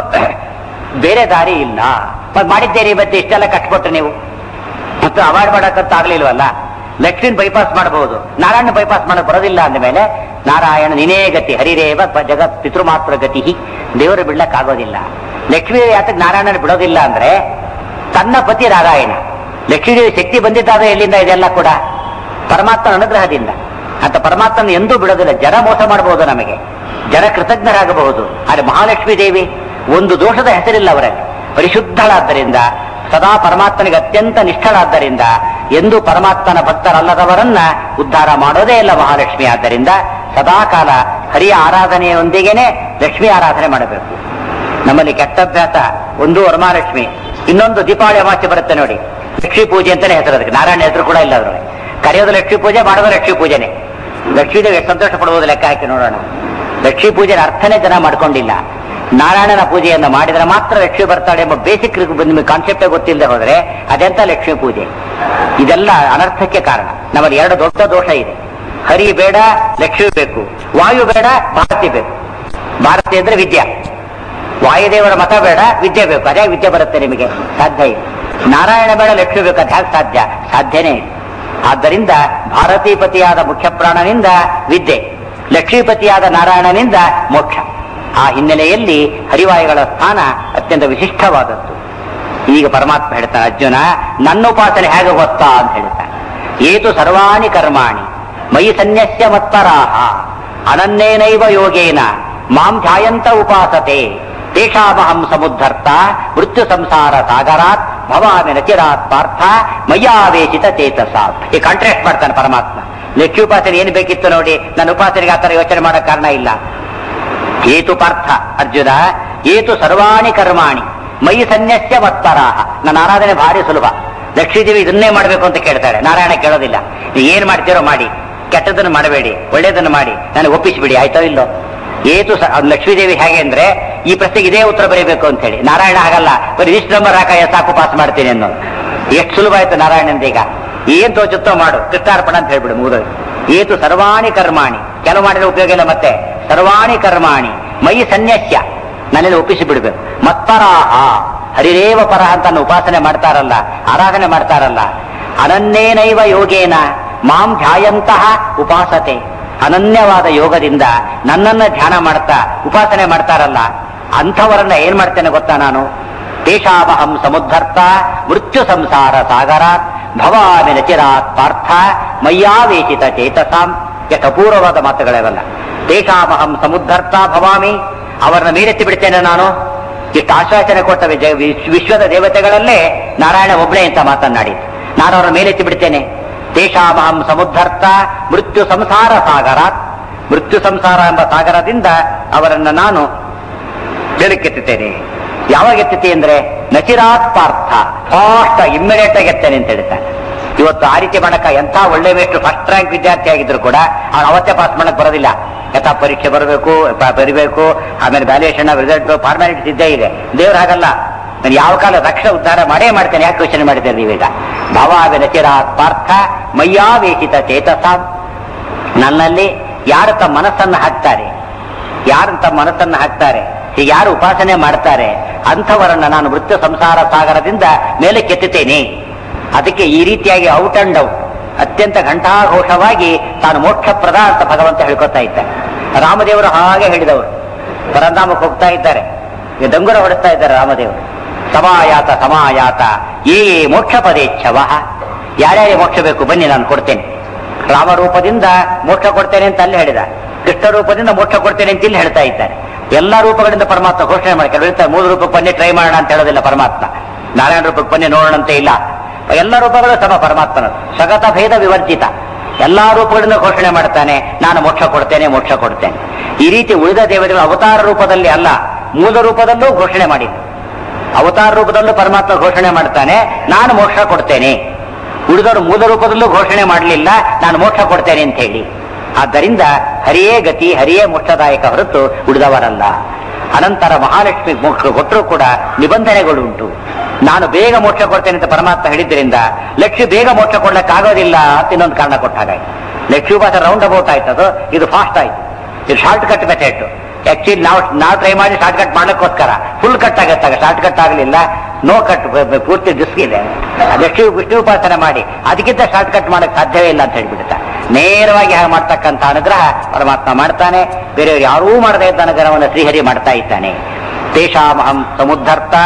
ಬೇರೆ ದಾರಿ ಇಲ್ಲ ಮತ್ತೆ ಮಾಡಿದ್ದೇರಿ ಮತ್ತೆ ಇಷ್ಟೆಲ್ಲ ಕಟ್ಕೊಟ್ರೆ ನೀವು ಮತ್ತು ಅವಾಯ್ಡ್ ಮಾಡಕ್ಕಂತ ಆಗ್ಲಿಲ್ವಲ್ಲ ಲಕ್ಷ್ಮೀನ್ ಬೈಪಾಸ್ ಮಾಡಬಹುದು ನಾರಾಯಣ ಬೈಪಾಸ್ ಮಾಡಕ್ ಬರೋದಿಲ್ಲ ಅಂದಮೇಲೆ ನಾರಾಯಣ ನಿನೇ ಗತಿ ಹರಿರೇವ ಪ- ಜಗತ್ ಪಿತೃಮಾತ್ರ ಗತಿ ದೇವರು ಬಿಡ್ಲಕ್ ಆಗೋದಿಲ್ಲ ಲಕ್ಷ್ಮೀ ಯಾತಕ್ಕೆ ನಾರಾಯಣನ ಬಿಡೋದಿಲ್ಲ ಅಂದ್ರೆ ತನ್ನ ಪತಿ ನಾರಾಯಣ ಲಕ್ಷ್ಮೀದೇವಿ ಶಕ್ತಿ ಬಂದಿದ್ದಾದ್ರೆ ಎಲ್ಲಿಂದ ಇದೆಲ್ಲ ಕೂಡ ಪರಮಾತ್ಮನ ಅನುಗ್ರಹದಿಂದ ಅಂತ ಪರಮಾತ್ಮನ ಎಂದೂ ಬಿಡೋದಿಲ್ಲ ಜನ ಮೋಸ ಮಾಡಬಹುದು ನಮಗೆ ಜನ ಕೃತಜ್ಞರಾಗಬಹುದು ಆದ್ರೆ ಮಹಾಲಕ್ಷ್ಮೀ ದೇವಿ ಒಂದು ದೋಷದ ಹೆಸರಿಲ್ಲ ಅವರಲ್ಲಿ ಪರಿಶುದ್ಧಳಾದ್ದರಿಂದ ಸದಾ ಪರಮಾತ್ಮನಿಗೆ ಅತ್ಯಂತ ನಿಷ್ಠಳಾದ್ದರಿಂದ ಎಂದು ಪರಮಾತ್ಮನ ಭಕ್ತರಲ್ಲದವರನ್ನ ಉದ್ಧಾರ ಮಾಡೋದೇ ಇಲ್ಲ ಮಹಾಲಕ್ಷ್ಮಿ ಆದ್ದರಿಂದ ಸದಾಕಾಲ ಹರಿಯ ಆರಾಧನೆಯೊಂದಿಗೆನೆ ಲಕ್ಷ್ಮಿ ಆರಾಧನೆ ಮಾಡಬೇಕು ನಮ್ಮಲ್ಲಿ ಕೆಟ್ಟ ಅಭ್ಯಾಸ ಒಂದು ವರಮಹಾಲಕ್ಷ್ಮಿ ಇನ್ನೊಂದು ದೀಪಾವಳಿ ಅಮಾವಾಸ್ಯೆ ಬರುತ್ತೆ ನೋಡಿ ಲಕ್ಷ್ಮೀ ಪೂಜೆ ಅಂತಾನೆ ಹೆಸರು ಅದಕ್ಕೆ ನಾರಾಯಣ ಹೆಸರು ಕೂಡ ಇಲ್ಲ ಅದ್ರೊಳಗೆ ಕರೆಯೋದು ಲಕ್ಷ್ಮೀ ಪೂಜೆ ಮಾಡೋದು ಲಕ್ಷ್ಮೀ ಪೂಜೆನೆ ಲಕ್ಷ್ಮೀದೇವಿ ಎಷ್ಟು ಸಂತೋಷ ಪಡುವುದು ಲೆಕ್ಕ ಹಾಕಿ ನೋಡೋಣ ಲಕ್ಷ್ಮೀ ಪೂಜೆನ ಅರ್ಥನೇ ಜನ ಮಾಡ್ಕೊಂಡಿಲ್ಲ ನಾರಾಯಣನ ಪೂಜೆಯನ್ನು ಮಾಡಿದ್ರೆ ಮಾತ್ರ ಲಕ್ಷ್ಮಿ ಬರ್ತಾಳೆ ಎಂಬ ಬೇಸಿಕ್ ನಿಮಗೆ ಕಾನ್ಸೆಪ್ಟೇ ಗೊತ್ತಿಲ್ಲದೆ ಹೋದ್ರೆ ಅದೆಂತ ಲಕ್ಷ್ಮೀ ಪೂಜೆ ಇದೆಲ್ಲ ಅನರ್ಥಕ್ಕೆ ಕಾರಣ ನಮ್ಮಲ್ಲಿ ಎರಡು ದೊಡ್ಡ ದೋಷ ಇದೆ ಹರಿ ಬೇಡ ಲಕ್ಷ್ಮಿ ಬೇಕು ವಾಯು ಬೇಡ ಭಾರತಿ ಬೇಕು ಭಾರತಿ ಅಂದ್ರೆ ವಿದ್ಯಾ ವಾಯುದೇವರ ಮತ ಬೇಡ ವಿದ್ಯೆ ಬೇಕು ಅದೇ ವಿದ್ಯೆ ಬರುತ್ತೆ ನಿಮಗೆ ಸಾಧ್ಯ ಇಲ್ಲ ನಾರಾಯಣ ಬೇಡ ಲಕ್ಷ್ಮಿ ಬೇಕು ಅದು ಹೇಗೆ ಸಾಧ್ಯ ಸಾಧ್ಯನೇ ಇಲ್ಲ ಆದ್ದರಿಂದ ಭಾರತೀಪತಿಯಾದ ಮುಖ್ಯ ಪ್ರಾಣನಿಂದ ವಿದ್ಯೆ ಲಕ್ಷ್ಮೀಪತಿಯಾದ ನಾರಾಯಣನಿಂದ ಮೋಕ್ಷ ಆ ಹಿನ್ನೆಲೆಯಲ್ಲಿ ಹರಿವಾಯುಗಳ ಸ್ಥಾನ ಅತ್ಯಂತ ವಿಶಿಷ್ಟವಾದದ್ದು ಈಗ ಪರಮಾತ್ಮ ಹೇಳ್ತಾನೆ ಅರ್ಜುನ ನನ್ನ ಉಪಾಸನೆ ಹೇಗೆ ಗೊತ್ತಾ ಅಂತ ಹೇಳ್ತಾನೆ ಏತು ಸರ್ವಾಣಿ ಕರ್ಮಾಣಿ ಮೈ ಸನ್ಯಸ್ಯ ಮತ್ಪರಾಹ ಅನನ್ನೇನೈವ ಯೋಗೇನ ಮಾಂ ಧ್ಯಾಯಂತ ಉಪಾಸತೆ ತೇಷಾಮಹಂ ಸಮುದ್ಧರ್ತ ಮೃತ್ಯು ಸಂಸಾರ ಸಾಗರಾತ್ ಭವಾಮಿ ನಚಿರಾತ್ ಪಾರ್ಥ ಮಯ್ಯಾವೇಶಿತ ಚೇತಸ ಈ ಕಾಂಟ್ರಾಕ್ಟ್ ಮಾಡ್ತಾನೆ ಪರಮಾತ್ಮ ಲಕ್ಷ್ಮಿ ಉಪಾಸನೆ ಏನು ಬೇಕಿತ್ತು ನೋಡಿ ನನ್ನ ಉಪಾಸನೆಗೆ ಆ ತರ ಯೋಚನೆ ಮಾಡಕ್ ಕಾರಣ ಇಲ್ಲ ಏತು ಪಾರ್ಥ ಅರ್ಜುನ ಏತು ಸರ್ವಾಣಿ ಕರ್ಮಾಣಿ ಮೈ ಸನ್ಯಸ್ಯ ಮತ್ಪರಾಹ ನನ್ನ ಆರಾಧನೆ ಭಾರಿ ಸುಲಭ ಲಕ್ಷ್ಮೀದೇವಿ ಇದನ್ನೇ ಮಾಡಬೇಕು ಅಂತ ಕೇಳ್ತಾಳೆ ನಾರಾಯಣ ಕೇಳೋದಿಲ್ಲ ನೀವು ಏನ್ ಮಾಡ್ತೀರೋ ಮಾಡಿ ಕೆಟ್ಟದನ್ನು ಮಾಡಬೇಡಿ ಒಳ್ಳೇದನ್ನು ಮಾಡಿ ನನಗೆ ಒಪ್ಪಿಸಿಬಿಡಿ ಆಯ್ತೋ ಇಲ್ಲೋ ಏತು ಸ- ಅದು ಲಕ್ಷ್ಮೀದೇವಿ ಹೇಗೆ ಅಂದ್ರೆ ಈ ಪ್ರಶ್ನೆಗೆ ಇದೇ ಉತ್ತರ ಬರೀಬೇಕು ಅಂತ ಹೇಳಿ ನಾರಾಯಣ ಆಗಲ್ಲ ಬರೀ ಇಷ್ಟು ನಂಬರ್ ಹಾಕ ಸಾಕು ಪಾಸ್ ಮಾಡ್ತೀನಿ ಅನ್ನೋದು ಎಷ್ಟು ಸುಲಭ ಆಯ್ತು ನಾರಾಯಣಂದ ಈಗ ಏನ್ ತೋಚುತ್ತೋ ಮಾಡು ಕೃಷ್ಣಾರ್ಪಣ ಅಂತ ಹೇಳ್ಬಿಡು ಮುಗಿದೋದು ಏತು ಸರ್ವಾಣಿ ಕರ್ಮಾಣಿ ಕೆಲವು ಮಾಡಿದ್ರೆ ಉಪಯೋಗ ಇಲ್ಲ ಮತ್ತೆ ಸರ್ವಾಣಿ ಕರ್ಮಾಣಿ ಮೈ ಸನ್ಯಸ್ಯ ನನ್ನಲ್ಲಿ ಒಪ್ಪಿಸಿ ಬಿಡ್ಬೇಕು ಮತ್ಪರಾಹ ಹರಿರೇವ ಪರಹ ಅಂತ ಅನ್ನೋ ಉಪಾಸನೆ ಮಾಡ್ತಾರಲ್ಲ ಆರಾಧನೆ ಮಾಡ್ತಾರಲ್ಲ ಅನನ್ಯೇನೈವ ಯೋಗೇನ ಮಾಂ ಧ್ಯಾಯಂತಹ ಉಪಾಸತೆ ಅನನ್ಯವಾದ ಯೋಗದಿಂದ ನನ್ನನ್ನ ಧ್ಯಾನ ಮಾಡ್ತಾ ಉಪಾಸನೆ ಮಾಡ್ತಾರಲ್ಲ ಅಂಥವರನ್ನ ಏನ್ ಮಾಡ್ತೇನೆ ಗೊತ್ತಾ ನಾನು ತೇಷಾಮಹಂ ಸಮುದ್ಧರ್ತ ಮೃತ್ಯು ಸಂಸಾರ ಸಾಗರಾತ್ ಭವಾಮಿ ನಚಿರಾತ್ ಪಾರ್ಥ ಮಯ್ಯಾವೇಶಿತ ಚೇತಸಾಂ ಎಷ್ಟು ಅಪೂರ್ವವಾದ ಮಾತುಗಳವೆಲ್ಲ ತೇಷಾಮಹಂ ಸಮುದ್ಧರ್ತ ಭವಾಮಿ ಅವರನ್ನ ಮೀರೆತ್ತಿ ಬಿಡ್ತೇನೆ ನಾನು ಇಷ್ಟು ಆಶ್ವಾಸನೆ ಕೊಟ್ಟ ವಿಜಯ- ವಿಶ್ವ- ವಿಶ್ವದ ದೇವತೆಗಳಲ್ಲೇ ನಾರಾಯಣ ಒಬ್ಬನೇ ಅಂತ ಮಾತನಾಡಿದ್ದು ನಾನು ಅವರ ಮೇಲೆತ್ತಿ ಬಿಡ್ತೇನೆ ತೇಷಾಮಹಂ ಸಮುದ್ಧರ್ತ ಮೃತ್ಯು ಸಂಸಾರ ಸಾಗರ ಮೃತ್ಯು ಸಂಸಾರ ಎಂಬ ಸಾಗರದಿಂದ ಅವರನ್ನ ನಾನು ಬೆಳಕೆತ್ತುತ್ತೇನೆ ಯಾವಾಗ ಎತ್ತುತ್ತೆ ಅಂದ್ರೆ ನಚಿರಾತ್ ಪಾರ್ಥ ಫಾಸ್ಟ್ ಇಮ್ಮಿಡಿಯೇಟ್ ಆಗಿ ಎತ್ತೇನೆ ಅಂತ ಹೇಳ್ತಾನೆ ಇವತ್ತು ಆ ರೀತಿ ಮಾಡಕ ಎಂಥ ಒಳ್ಳೆ ಮೇಷ್ಟು ಫಸ್ಟ್ ರ್ಯಾಂಕ್ ವಿದ್ಯಾರ್ಥಿ ಆಗಿದ್ರು ಕೂಡ ಅವ್ನು ಅವತ್ತೇ ಪಾಸ್ ಮಾಡಕ್ ಬರೋದಿಲ್ಲ ಯಥಾ ಪರೀಕ್ಷೆ ಬರಬೇಕು ಬರಿಬೇಕು ಆಮೇಲೆ ವ್ಯಾಲ್ಯೂಯೇಷನ್ ರಿಸಲ್ಟ್ ಫಾರ್ಮಾಲಿಟೀಸ್ ಇದ್ದೇ ಇದೆ ದೇವ್ರು ಹಾಗಲ್ಲ ನಾನು ಯಾವ ಕಾಲ ರಕ್ಷ ಉದ್ಧಾರ ಮಾಡೇ ಮಾಡ್ತೇನೆ ಯಾಕೆ ಯೋಚನೆ ಮಾಡಿದ್ದೇನೆ ನೀವೀಗ ಭವಾವಿ ನಚಿರಾತ್ ಪಾರ್ಥ ಮಯ್ಯಾವೇಶಿತ ಚೇತಸ ನನ್ನಲ್ಲಿ ಯಾರು ತಮ್ಮ ಮನಸ್ಸನ್ನು ಹಾಕ್ತಾರೆ ಯಾರು ತಮ್ಮ ಮನಸ್ಸನ್ನು ಹಾಕ್ತಾರೆ ಹೀಗೆ ಯಾರು ಉಪಾಸನೆ ಮಾಡ್ತಾರೆ ಅಂಥವರನ್ನ ನಾನು ಮೃತ್ಯು ಸಂಸಾರ ಸಾಗರದಿಂದ ಮೇಲೆ ಕೆತ್ತುತ್ತೇನೆ ಅದಕ್ಕೆ ಈ ರೀತಿಯಾಗಿ ಔಟ್ ಅಂಡ್ ಔಟ್ ಅತ್ಯಂತ ಘಂಟಾಘೋಷವಾಗಿ ತಾನು ಮೋಕ್ಷಪ್ರದ ಅಂತ ಭಗವಂತ ಹೇಳ್ಕೊತಾ ಇದ್ದಾರೆ ರಾಮದೇವರು ಹಾಗೆ ಹೇಳಿದವರು ಪರಧಾಮಕ್ಕೆ ಹೋಗ್ತಾ ಇದ್ದಾರೆ ಈಗ ಡಂಗುರ ಹೊಡಿಸ್ತಾ ಇದ್ದಾರೆ ರಾಮದೇವರು ಸಮಾಯಾತ ಸಮಾಯಾತ ಏ ಮೋಕ್ಷ ಪದೇಚ್ಛವ ಯಾರ್ಯಾರಿಗೆ ಮೋಕ್ಷ ಬೇಕು ಬನ್ನಿ ನಾನು ಕೊಡ್ತೇನೆ ರಾಮರೂಪದಿಂದ ಮೋಕ್ಷ ಕೊಡ್ತೇನೆ ಅಂತ ಅಲ್ಲಿ ಹೇಳಿದ ಕೃಷ್ಣ ರೂಪದಿಂದ ಮೋಕ್ಷ ಕೊಡ್ತೇನೆ ಅಂತ ಇಲ್ಲಿ ಹೇಳ್ತಾ ಇದ್ದಾರೆ ಎಲ್ಲಾ ರೂಪಗಳಿಂದ ಪರಮಾತ್ಮ ಘೋಷಣೆ ಮಾಡಿ ಕೆಲವರು ಹೇಳ್ತಾರೆ ಮೂರು ರೂಪಕ್ಕೆ ಬನ್ನಿ ಟ್ರೈ ಮಾಡೋಣ ಅಂತ ಹೇಳೋದಿಲ್ಲ ಪರಮಾತ್ಮ ನಾರಾಯಣ ರೂಪಕ್ಕೆ ಬನ್ನಿ ನೋಡೋಣ ಅಂತ ಇಲ್ಲ ಎಲ್ಲ ರೂಪಗಳು ಸಮ ಪರಮಾತ್ಮನ ಸಗತ ಭೇದ ವಿವರ್ಜಿತ ಎಲ್ಲಾ ರೂಪಗಳಿಂದ ಘೋಷಣೆ ಮಾಡ್ತಾನೆ ನಾನು ಮೋಕ್ಷ ಕೊಡ್ತೇನೆ ಮೋಕ್ಷ ಕೊಡ್ತೇನೆ ಈ ರೀತಿ ಉಳಿದ ದೇವತೆಗಳು ಅವತಾರ ರೂಪದಲ್ಲಿ ಅಲ್ಲ ಮೂಲ ರೂಪದಲ್ಲೂ ಘೋಷಣೆ ಮಾಡಿದ್ದು ಅವತಾರ ರೂಪದಲ್ಲೂ ಪರಮಾತ್ಮ ಘೋಷಣೆ ಮಾಡ್ತಾನೆ ನಾನು ಮೋಕ್ಷ ಕೊಡ್ತೇನೆ ಉಳಿದವರು ಮೂಲ ರೂಪದಲ್ಲೂ ಘೋಷಣೆ ಮಾಡಲಿಲ್ಲ ನಾನು ಮೋಕ್ಷ ಕೊಡ್ತೇನೆ ಅಂತ ಹೇಳಿ ಆದ್ದರಿಂದ ಹರಿಯೇ ಗತಿ ಹರಿಯೇ ಮೋಕ್ಷದಾಯಕ ಹೊರತು ಉಳಿದವರಲ್ಲ ಅನಂತರ ಮಹಾಲಕ್ಷ್ಮಿ ಮೋಕ್ಷ ಕೊಟ್ಟರೂ ಕೂಡ ನಿಬಂಧನೆಗಳುಂಟು ನಾನು ಬೇಗ ಮೋಕ್ಷ ಕೊಡ್ತೇನೆ ಅಂತ ಪರಮಾತ್ಮ ಹೇಳಿದ್ರಿಂದ ಲಕ್ಷ್ಮಿ ಬೇಗ ಮೋಕ್ಷ ಕೊಡ್ಲಿಕ್ಕಾಗೋದಿಲ್ಲ ಅಂತ ಇನ್ನೊಂದು ಕಾರಣ ಕೊಟ್ಟಾಗ ಲಕ್ಷ್ಮಿ ಭಾಷೆ ರೌಂಡ್ ಅಬೌಟ್ ಆಯ್ತದು ಇದು ಫಾಸ್ಟ್ ಆಯ್ತು ಇದು ಶಾರ್ಟ್ ಕಟ್ ಮೆಥಡ್ ಆಕ್ಚುಲಿ ನಾವು ನಾವು ಟ್ರೈ ಮಾಡಿ ಶಾರ್ಟ್ ಕಟ್ ಮಾಡ್ಲಿಕ್ಕೋಸ್ಕರ ಫುಲ್ ಕಟ್ ಆಗತ್ತಾಗ ಶಾರ್ಟ್ ಕಟ್ ಆಗಲಿಲ್ಲ ನೋ ಕಟ್ ಪೂರ್ತಿ ಡಿಸ್ಕ್ ಇದೆ ಲಕ್ಷ್ಮಿ ವಿಷ್ಣು ಉಪಾಸನೆ ಮಾಡಿ ಅದಕ್ಕಿಂತ ಶಾರ್ಟ್ ಕಟ್ ಮಾಡಕ್ ಸಾಧ್ಯವೇ ಇಲ್ಲ ಅಂತ ಹೇಳ್ಬಿಡ್ತಾ ನೇರವಾಗಿ ಹಾಗೆ ಮಾಡ್ತಕ್ಕಂಥ ಅನುಗ್ರಹ ಪರಮಾತ್ಮ ಮಾಡ್ತಾನೆ ಬೇರೆಯವರು ಯಾರೂ ಮಾಡದೇ ಇದ್ದ ಅನುಗ್ರಹವನ್ನು ಶ್ರೀಹರಿ ಮಾಡ್ತಾ ಇದ್ದಾನೆ ತೇಷಾಮಹಂ ಸಮುದ್ಧರ್ಥ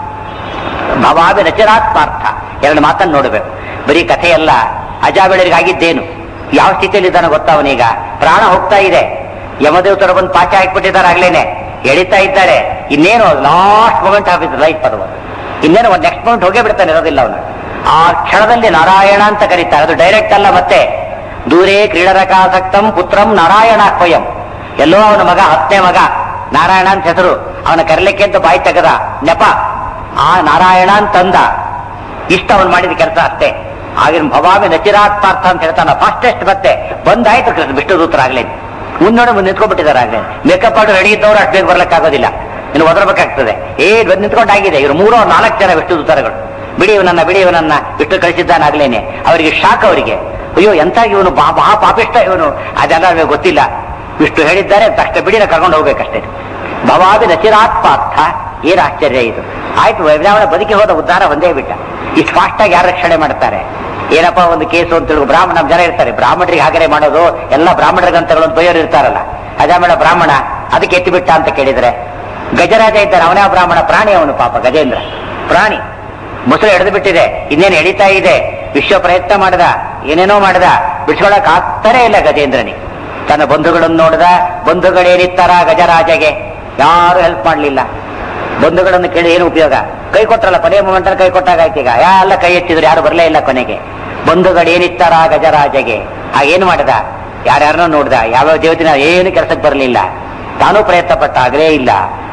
ಭವಾವಿ ರಚನಾತ್ಮಾರ್ಥ ಎರಡು ಮಾತನ್ನು ನೋಡಬೇಕು ಬರೀ ಕಥೆಯಲ್ಲ ಅಜಾಬೆಳರಿಗಾಗಿದ್ದೇನು ಯಾವ ಸ್ಥಿತಿಯಲ್ಲಿ ಇದ್ದಾನೆ ಗೊತ್ತವನೀಗ ಪ್ರಾಣ ಹೋಗ್ತಾ ಇದೆ ಯಮದೇವತರು ಬಂದು ಪಾಚ ಹಾಕ್ಬಿಟ್ಟಿದ್ದಾರೆ ಆಗ್ಲೇನೆ ಎಳಿತಾ ಇದ್ದಾರೆ ಇನ್ನೇನು last moment of his life ಅದು ಇನ್ನೇನು ಒಂದು ನೆಕ್ಸ್ಟ್ ಮೂಮೆಂಟ್ ಹೋಗೇ ಬಿಡ್ತಾನೆ ಇರೋದಿಲ್ಲ ಅವನು ಆ ಕ್ಷಣದಲ್ಲಿ ನಾರಾಯಣ ಅಂತ ಕರೀತಾರೆ ಅದು ಡೈರೆಕ್ಟ್ ಅಲ್ಲ ಮತ್ತೆ ದೂರೇ ಕ್ರೀಡರಕಾಸಕ್ತಂ ಪುತ್ರಂ ನಾರಾಯಣ ಸ್ವಯಂ ಎಲ್ಲೋ ಅವನ ಮಗ ಹತ್ತನೇ ಮಗ ನಾರಾಯಣ ಅಂತ ಹೆಸರು ಅವನ ಕರೀಲಿಕ್ಕೆ ಅಂತ ಬಾಯಿ ತೆಗದ ನೆಪ ಆ ನಾರಾಯಣ ಅಂತಂದ ಇಷ್ಟ ಅವನು ಮಾಡಿದ ಕೆಲಸ ಅಷ್ಟೇ ಆಗಿನ ಭವಾಮಿ ನಚಿರಾತ್ಮಾರ್ಥ ಅಂತ ಹೇಳ್ತಾನ ಫಾಸ್ಟೆಸ್ಟ್ ಮತ್ತೆ ಬಂದಾಯ್ತು ಕೃಷ್ಣ ವಿಷ್ಣು ದೂತರಾಗ್ಲೇನೆ ಮುಂದೋಡಿ ಮುಂದೆ ನಿಂತ್ಕೊಂಡ್ಬಿಟ್ಟಿದ್ದಾರೆ ಆಗ್ಲೇ ಮೇಕಪ್ ಮಾಡಿ ರೆಡಿ ಇದ್ದವ್ರು ಅಷ್ಟು ಬೇಗ ಬರ್ಲಿಕ್ಕಾಗೋದಿಲ್ಲ ಇನ್ನು ಒದರ್ಬೇಕಾಗ್ತದೆ ಏ ಬಂದು ನಿಂತ್ಕೊಂಡಾಗಿದೆ ಇವರು ಮೂರೋ ನಾಲ್ಕು ಜನ ವಿಷ್ಣು ದೂತರುಗಳು ಬಿಡಿ ಇವನನ್ನ ಬಿಡಿ ಇವನನ್ನ ವಿಷ್ಣು ಕಳಿಸಿದ್ದಾನಾಗ್ಲೇನೆ ಅವರಿಗೆ ಶಾಕ್ ಅವರಿಗೆ ಅಯ್ಯೋ ಎಂತ ಇವನು ಬಾ ಮಹಾ ಪಾಪಿಷ್ಟ ಇವನು ಅದೆಲ್ಲ ನಮಗೆ ಗೊತ್ತಿಲ್ಲ ವಿಷ್ಣು ಹೇಳಿದ್ದಾರೆ ತಕ್ಷಣ ಬಿಡಿನ ಕರ್ಕೊಂಡು ಹೋಗ್ಬೇಕಷ್ಟೇ ಭವಾದಿ ನಚಿರಾತ್ಮಾರ್ಥ ಏನು ಆಶ್ಚರ್ಯ ಇದು ಆಯ್ತು ವೈದ್ಯಾವನ ಬದುಕಿ ಹೋದ ಉದ್ಧಾರ ಒಂದೇ ಬಿಟ್ಟ ಇಷ್ಟು ಫಾಸ್ಟ್ ಆಗಿ ಯಾರು ರಕ್ಷಣೆ ಮಾಡ್ತಾರೆ ಏನಪ್ಪ ಒಂದು ಕೇಸು ಅಂತ ಹೇಳಿ ಬ್ರಾಹ್ಮಣ ಜನ ಇರ್ತಾರೆ ಬ್ರಾಹ್ಮಣರಿಗೆ ಹಾಗೆ ಮಾಡೋದು ಎಲ್ಲ ಬ್ರಾಹ್ಮಣರ ಗ್ರಂಥಗಳು ಅಂತ ಬೈಯೋರು ಇರ್ತಾರಲ್ಲ ಅದಾಮೇಲೆ ಬ್ರಾಹ್ಮಣ ಅದಕ್ಕೆ ಎತ್ತಿ ಬಿಟ್ಟ ಅಂತ ಕೇಳಿದ್ರೆ ಗಜರಾಜ ಇದ್ದಾನೆ ಅವನೇ ಬ್ರಾಹ್ಮಣ ಪ್ರಾಣಿ ಅವನು ಪಾಪ ಗಜೇಂದ್ರ ಪ್ರಾಣಿ ಮುಸುಳು ಎಳೆದು ಬಿಟ್ಟಿದೆ ಇನ್ನೇನು ಎಳಿತಾ ಇದೆ ವಿಶ್ವ ಪ್ರಯತ್ನ ಮಾಡದ ಏನೇನೋ ಮಾಡದ ಬಿಡ್ಸ್ಕೊಳಕ್ ಆಗ್ತಾನೆ ಇಲ್ಲ ಗಜೇಂದ್ರನಿಗೆ ತನ್ನ ಬಂಧುಗಳನ್ನು ನೋಡಿದ ಬಂಧುಗಳೇನಿತ್ತಾರ ಗಜರಾಜಗೆ ಯಾರು ಹೆಲ್ಪ್ ಮಾಡ್ಲಿಲ್ಲ ಬಂಧುಗಳನ್ನು ಕೇಳಿ ಏನು ಉಪಯೋಗ ಕೈ ಕೊಟ್ರಲ್ಲ ಕೊನೆಯ ಮೂಮೆಂಟ್ ಕೈ ಕೊಟ್ಟಾಗಾಯ್ತು ಈಗ ಎಲ್ಲ ಕೈ ಎತ್ತಿದ್ರು ಯಾರು ಬರಲೇ ಇಲ್ಲ ಕೊನೆಗೆ ಬಂಧುಗಳೇನಿತ್ತಾರ ಗಜರಾಜಗೆ ಆಗೇನು ಮಾಡಿದ ಯಾರ್ಯಾರನ್ನೋ ನೋಡ್ದ ಯಾವ್ಯಾವ ದೇವತಿನ ಏನು ಕೆಲಸಕ್ಕೆ ಬರಲಿಲ್ಲ ತಾನೂ ಪ್ರಯತ್ನ ಪಟ್ಟ ಆಗಲೇ ಇಲ್ಲ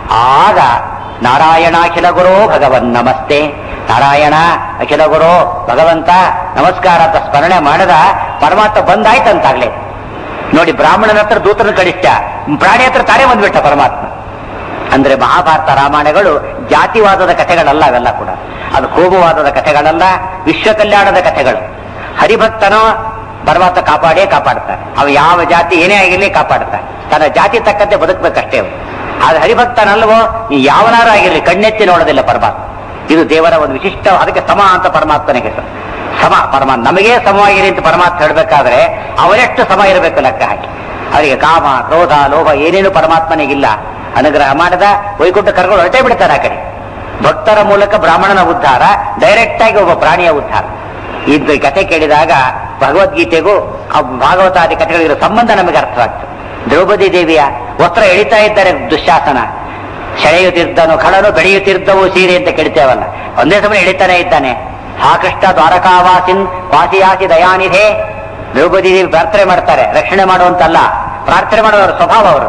ಆಗ ನಾರಾಯಣ ಅಖಿಲ ಗುರೋ ಭಗವನ್ ನಮಸ್ತೆ ನಾರಾಯಣ ಅಖಿಲ ಗುರು ಭಗವಂತ ನಮಸ್ಕಾರ ಅಂತ ಸ್ಮರಣೆ ಮಾಡದ ಪರಮಾತ್ಮ ಬಂದಾಯ್ತಂತಾಗ್ಲೇ ನೋಡಿ ಬ್ರಾಹ್ಮಣನ ಹತ್ರ ದೂತರನ್ನು ಕಳಿಸ್ತ ಪ್ರಾಣಿ ಹತ್ರ ತಾನೇ ಬಂದ್ಬಿಟ್ಟ ಪರಮಾತ್ಮ ಅಂದ್ರೆ ಮಹಾಭಾರತ ರಾಮಾಯಣಗಳು ಜಾತಿವಾದದ ಕಥೆಗಳಲ್ಲ ಅವೆಲ್ಲ ಕೂಡ ಅದು ಕೋಮುವಾದದ ಕಥೆಗಳಲ್ಲ ವಿಶ್ವ ಕಲ್ಯಾಣದ ಕಥೆಗಳು ಹರಿಭಕ್ತನೋ ಪರಮಾತ್ಮ ಕಾಪಾಡೇ ಕಾಪಾಡ್ತಾನೆ ಅವ ಯಾವ ಜಾತಿ ಏನೇ ಆಗಿರ್ಲಿ ಕಾಪಾಡ್ತಾನೆ ತನ್ನ ಜಾತಿ ತಕ್ಕಂತೆ ಬದುಕಬೇಕಷ್ಟೇ ಅವನು ಆದ್ರೆ ಹರಿಭಕ್ತನಲ್ವೋ ಈ ಯಾವನಾರು ಆಗಿರ್ಲಿ ಕಣ್ಣೆತ್ತಿ ನೋಡೋದಿಲ್ಲ ಪರಮಾತ್ಮ ಇದು ದೇವರ ಒಂದು ವಿಶಿಷ್ಟ ಅದಕ್ಕೆ ಸಮ ಅಂತ ಪರಮಾತ್ಮನಿಗೆ ಹೆಸರು ಸಮ ಪರಮಾತ್ಮ ನಮಗೇ ಸಮವಾಗಿರಿ ಅಂತ ಪರಮಾತ್ಮ ಹೇಳಬೇಕಾದ್ರೆ ಅವರೆಷ್ಟು ಸಮ ಇರಬೇಕು ಲೆಕ್ಕ ಹಾಕಿ ಅವರಿಗೆ ಕಾಮ ಕ್ರೋಧ ಲೋಭ ಏನೇನು ಪರಮಾತ್ಮನಿಗಿಲ್ಲ ಅನುಗ್ರಹ ಮಾಡದ ವೈಕುಂಠ ಕರ್ಕೊಂಡು ಹೊರಟೇ ಬಿಡ್ತಾರೆ ಆ ಕಡೆ ಭಕ್ತರ ಮೂಲಕ ಬ್ರಾಹ್ಮಣನ ಉದ್ಧಾರ ಡೈರೆಕ್ಟ್ ಆಗಿ ಒಬ್ಬ ಪ್ರಾಣಿಯ ಉದ್ಧಾರ ಇದು ಕತೆ ಕೇಳಿದಾಗ ಭಗವದ್ಗೀತೆಗೂ ಆ ಭಾಗವತಾದಿ ಕಥೆಗಳಿರೋ ಸಂಬಂಧ ನಮಗೆ ಅರ್ಥವಾಗ್ತದೆ ದ್ರೌಪದಿ ದೇವಿಯ ವಸ್ತ್ರ ಎಳಿತಾ ಇದ್ದಾರೆ ದುಶ್ಯಾಸನ ಸೆಳೆಯುತ್ತಿದ್ದನು ಖಳನು ಬೆಳೆಯುತ್ತಿದ್ದವು ಸೀರೆ ಅಂತ ಕೇಳ್ತೇವಲ್ಲ ಒಂದೇ ಸಮಯ ಎಳಿತಾನೆ ಇದ್ದಾನೆ ಹಾ ಕೃಷ್ಣ ದ್ವಾರಕಾವಾಸಿನ್ ವಾಸಿಯಾಸಿ ದಯಾನಿಧೆ ದ್ರೌಪದಿ ದೇವಿ ಪ್ರಾರ್ಥನೆ ಮಾಡ್ತಾರೆ ರಕ್ಷಣೆ ಮಾಡುವಂತಲ್ಲ ಪ್ರಾರ್ಥನೆ ಮಾಡುವವರ ಸ್ವಭಾವ ಅವರು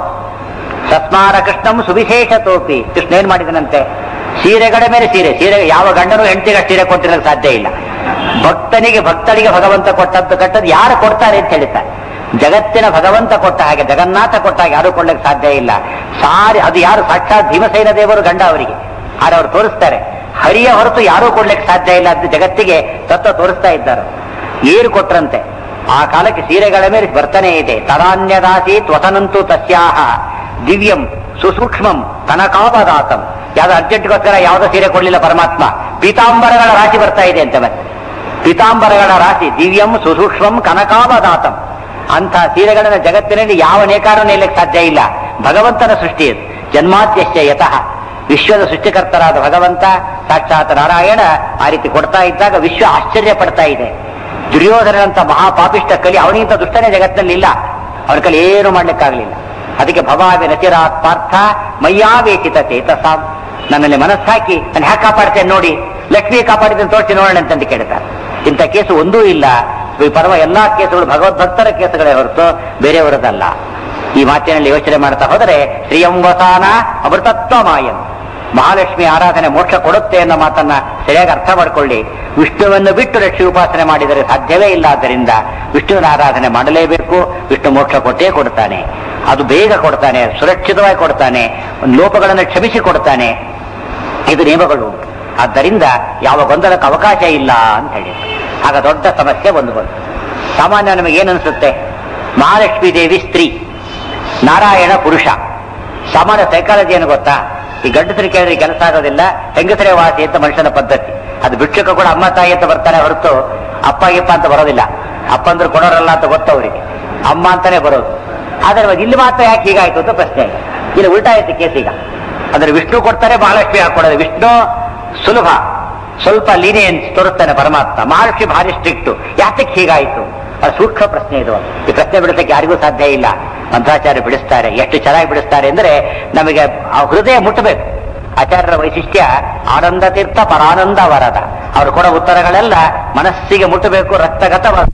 ಸಸ್ಮಾರ ಕೃಷ್ಣಂ ಸುವಿಶೇಷ ತೋಪಿ ಕೃಷ್ಣ ಏನ್ ಮಾಡಿದನಂತೆ ಸೀರೆಗಳ ಮೇಲೆ ಸೀರೆ ಸೀರೆ ಯಾವ ಗಂಡನು ಹೆಂಡತಿಗೆ ಸೀರೆ ಕೊಟ್ಟಿರಲು ಸಾಧ್ಯ ಇಲ್ಲ ಭಕ್ತನಿಗೆ ಭಕ್ತಳಿಗೆ ಭಗವಂತ ಕೊಟ್ಟದ್ದು ಕಟ್ಟದ್ದು ಯಾರು ಕೊಡ್ತಾರೆ ಅಂತ ಹೇಳ್ತಾರೆ ಜಗತ್ತಿನ ಭಗವಂತ ಕೊಟ್ಟ ಹಾಗೆ ಜಗನ್ನಾಥ ಕೊಟ್ಟ ಹಾಗೆ ಯಾರು ಕೊಡ್ಲಿಕ್ಕೆ ಸಾಧ್ಯ ಇಲ್ಲ ಸಾರಿ ಅದು ಯಾರು ಸಾಕ್ಷಾತ್ ಭೀಮಸೇನ ದೇವರು ಗಂಡ ಅವರಿಗೆ ಆದ್ರೆ ಅವರು ತೋರಿಸ್ತಾರೆ ಹರಿಯ ಹೊರತು ಯಾರೂ ಕೊಡ್ಲಿಕ್ಕೆ ಸಾಧ್ಯ ಇಲ್ಲ ಅಂತ ಜಗತ್ತಿಗೆ ತತ್ವ ತೋರಿಸ್ತಾ ಇದ್ದಾರೆ ಏರು ಕೊಟ್ರಂತೆ ಆ ಕಾಲಕ್ಕೆ ಸೀರೆಗಳ ಮೇಲೆ ಬರ್ತಾನೆ ಇದೆ ತದಾನ್ಯದಾಸಿ ತ್ವತನಂತು ತಸ್ಯಾಹ ದಿವ್ಯಂ ಸುಸೂಕ್ಷ್ಮಂ ಕನಕಾಪದಾತಂ ಯಾವ್ದು ಅರ್ಜೆಂಟ್ಗೋಸ್ಕರ ಯಾವ್ದೋ ಸೀರೆ ಕೊಡ್ಲಿಲ್ಲ ಪರಮಾತ್ಮ ಪೀತಾಂಬರಗಳ ರಾಶಿ ಬರ್ತಾ ಇದೆ ಅಂತ ಮತ್ತೆ ಪೀತಾಂಬರಗಳ ರಾಶಿ ದಿವ್ಯಂ ಸುಸೂಕ್ಷ್ಮಂ ಕನಕಾಪದಾತಂ ಅಂಥ ಸೀರೆಗಳನ್ನ ಜಗತ್ತಿನಲ್ಲಿ ಯಾವ ನೇಕಾರನೂ ನಿಲ್ಲಕ್ಕೆ ಸಾಧ್ಯ ಇಲ್ಲ ಭಗವಂತನ ಸೃಷ್ಟಿ ಇದು ಜನ್ಮಾದ್ಯಶ್ಯ ಯತಃ ವಿಶ್ವದ ಸೃಷ್ಟಿಕರ್ತರಾದ ಭಗವಂತ ಸಾಕ್ಷಾತ್ ನಾರಾಯಣ ಆ ರೀತಿ ಕೊಡ್ತಾ ಇದ್ದಾಗ ವಿಶ್ವ ಆಶ್ಚರ್ಯ ಪಡ್ತಾ ಇದೆ ದುರ್ಯೋಧನಂತ ಮಹಾಪಾಪಿಷ್ಟ ಕಲಿ ಅವನಿಗಿಂತ ದುಷ್ಟನೇ ಜಗತ್ತಿನಲ್ಲಿ ಇಲ್ಲ ಅವನ ಕಲಿ ಏನು ಮಾಡ್ಲಿಕ್ಕಾಗ್ಲಿಲ್ಲ ಅದಕ್ಕೆ ಭವಾವಿ ರಚಿರಾತ್ ಪಾರ್ಥ ಮಯ್ಯಾವೇಚಿತ ಚೇತಸಾಂ ನನ್ನಲ್ಲಿ ಮನಸ್ಸಾಕಿ ನಾನು ಹ್ಯಾಕ್ ಕಾಪಾಡ್ತೇನೆ ನೋಡಿ ಲಕ್ಷ್ಮಿ ಕಾಪಾಡಿದ್ದೇನೆ ತೋರಿಸಿ ನೋಡೋಣ ಅಂತಂದು ಕೇಳ್ತಾರೆ ಇಂಥ ಕೇಸು ಒಂದೂ ಇಲ್ಲ ಈ ಪರ್ವ ಎಲ್ಲಾ ಕೇಸುಗಳು ಭಗವದ್ಭಕ್ತರ ಕೇಸುಗಳೇ ಹೊರತು ಬೇರೆಯವರದಲ್ಲ ಈ ಮಾತಿನಲ್ಲಿ ಯೋಚನೆ ಮಾಡ್ತಾ ಹೋದರೆ ಶ್ರೀಯಂವಸಾನ ಅಮೃತತ್ವ ಮಾಯಂ ಮಹಾಲಕ್ಷ್ಮಿ ಆರಾಧನೆ ಮೋಕ್ಷ ಕೊಡುತ್ತೆ ಅನ್ನೋ ಮಾತನ್ನ ಸರಿಯಾಗಿ ಅರ್ಥ ಮಾಡ್ಕೊಳ್ಳಿ ವಿಷ್ಣುವನ್ನು ಬಿಟ್ಟು ಲಕ್ಷ್ಮಿ ಉಪಾಸನೆ ಮಾಡಿದರೆ ಸಾಧ್ಯವೇ ಇಲ್ಲ ಆದ್ದರಿಂದ ವಿಷ್ಣುವಿನ ಆರಾಧನೆ ಮಾಡಲೇಬೇಕು ವಿಷ್ಣು ಮೋಕ್ಷ ಕೊಟ್ಟೇ ಕೊಡ್ತಾನೆ ಅದು ಬೇಗ ಕೊಡ್ತಾನೆ ಸುರಕ್ಷಿತವಾಗಿ ಕೊಡ್ತಾನೆ ಒಂದು ಲೋಪಗಳನ್ನು ಕ್ಷಮಿಸಿ ಕೊಡ್ತಾನೆ ಇದು ನಿಯಮಗಳು ಉಂಟು ಆದ್ದರಿಂದ ಯಾವ ಗೊಂದಲಕ್ಕೆ ಅವಕಾಶ ಇಲ್ಲ ಅಂತ ಹೇಳಿ ಆಗ ದೊಡ್ಡ ಸಮಸ್ಯೆ ಒಂದು ಬಂತು ಸಾಮಾನ್ಯ ನಮಗೆ ಏನನ್ಸುತ್ತೆ ಮಹಾಲಕ್ಷ್ಮೀ ದೇವಿ ಸ್ತ್ರೀ ನಾರಾಯಣ ಪುರುಷ ಸಾಮಾನ್ಯ ಸೈಕಾಲಜಿ ಏನು ಗೊತ್ತಾ ಈ ಗಂಡಸರು ಕೇಳಿದ್ರೆ ಕೆಲಸ ಆಗೋದಿಲ್ಲ ಹೆಂಗಸರೇ ವಾಸಿ ಅಂತ ಮನುಷ್ಯನ ಪದ್ಧತಿ ಅದು ಭಿಕ್ಷುಕ ಕೂಡ ಅಮ್ಮ ತಾಯಿ ಅಂತ ಬರ್ತಾನೆ ಹೊರತು ಅಪ್ಪ ಗಿಪ್ಪ ಅಂತ ಬರೋದಿಲ್ಲ ಅಪ್ಪ ಅಂದ್ರೆ ಕೊಡೋರಲ್ಲ ಅಂತ ಗೊತ್ತು ಅವರಿಗೆ ಅಮ್ಮ ಅಂತಾನೆ ಬರೋದು ಆದ್ರೆ ಇವಾಗ ಇಲ್ಲಿ ಮಾತ್ರ ಯಾಕೆ ಹೀಗಾಯ್ತು ಅಂತ ಪ್ರಶ್ನೆ ಈಗ ಇಲ್ಲಿ ಉಲ್ಟಾ ಆಯ್ತು ಕೇಸ್ ಈಗ ಅಂದ್ರೆ ವಿಷ್ಣು ಕೊಡ್ತಾರೆ ಮಹಾಲಕ್ಷ್ಮಿ ಹಾಕೊಡೋದು ವಿಷ್ಣು ಸುಲಭ ಸ್ವಲ್ಪ ಲೀನಿಯನ್ಸ್ ತೋರಿಸ್ತಾನೆ ಪರಮಾತ್ಮ ಮಹಾಲಕ್ಷ್ಮಿ ಭಾರಿ ಸ್ಟ್ರಿಕ್ಟ್ ಯಾತಕ್ಕೆ ಹೀಗಾಯ್ತು ಅದು ಸೂಕ್ಷ್ಮ ಪ್ರಶ್ನೆ ಇದು ಈ ಪ್ರಶ್ನೆ ಬಿಡಿಸಕ್ಕೆ ಯಾರಿಗೂ ಸಾಧ್ಯ ಇಲ್ಲ ಮಂತ್ರಾಚಾರ್ಯ ಬಿಡಿಸ್ತಾರೆ ಎಷ್ಟು ಚೆನ್ನಾಗಿ ಬಿಡಿಸ್ತಾರೆ ಅಂದ್ರೆ ನಮಗೆ ಆ ಹೃದಯ ಮುಟ್ಟಬೇಕು ಆಚಾರ್ಯರ ವೈಶಿಷ್ಟ್ಯ ಆನಂದ ತೀರ್ಥ ಪರಾನಂದ ವರದ ಅವರು ಕೊಡೋ ಉತ್ತರಗಳೆಲ್ಲ ಮನಸ್ಸಿಗೆ ಮುಟ್ಟಬೇಕು ರಕ್ತಗತ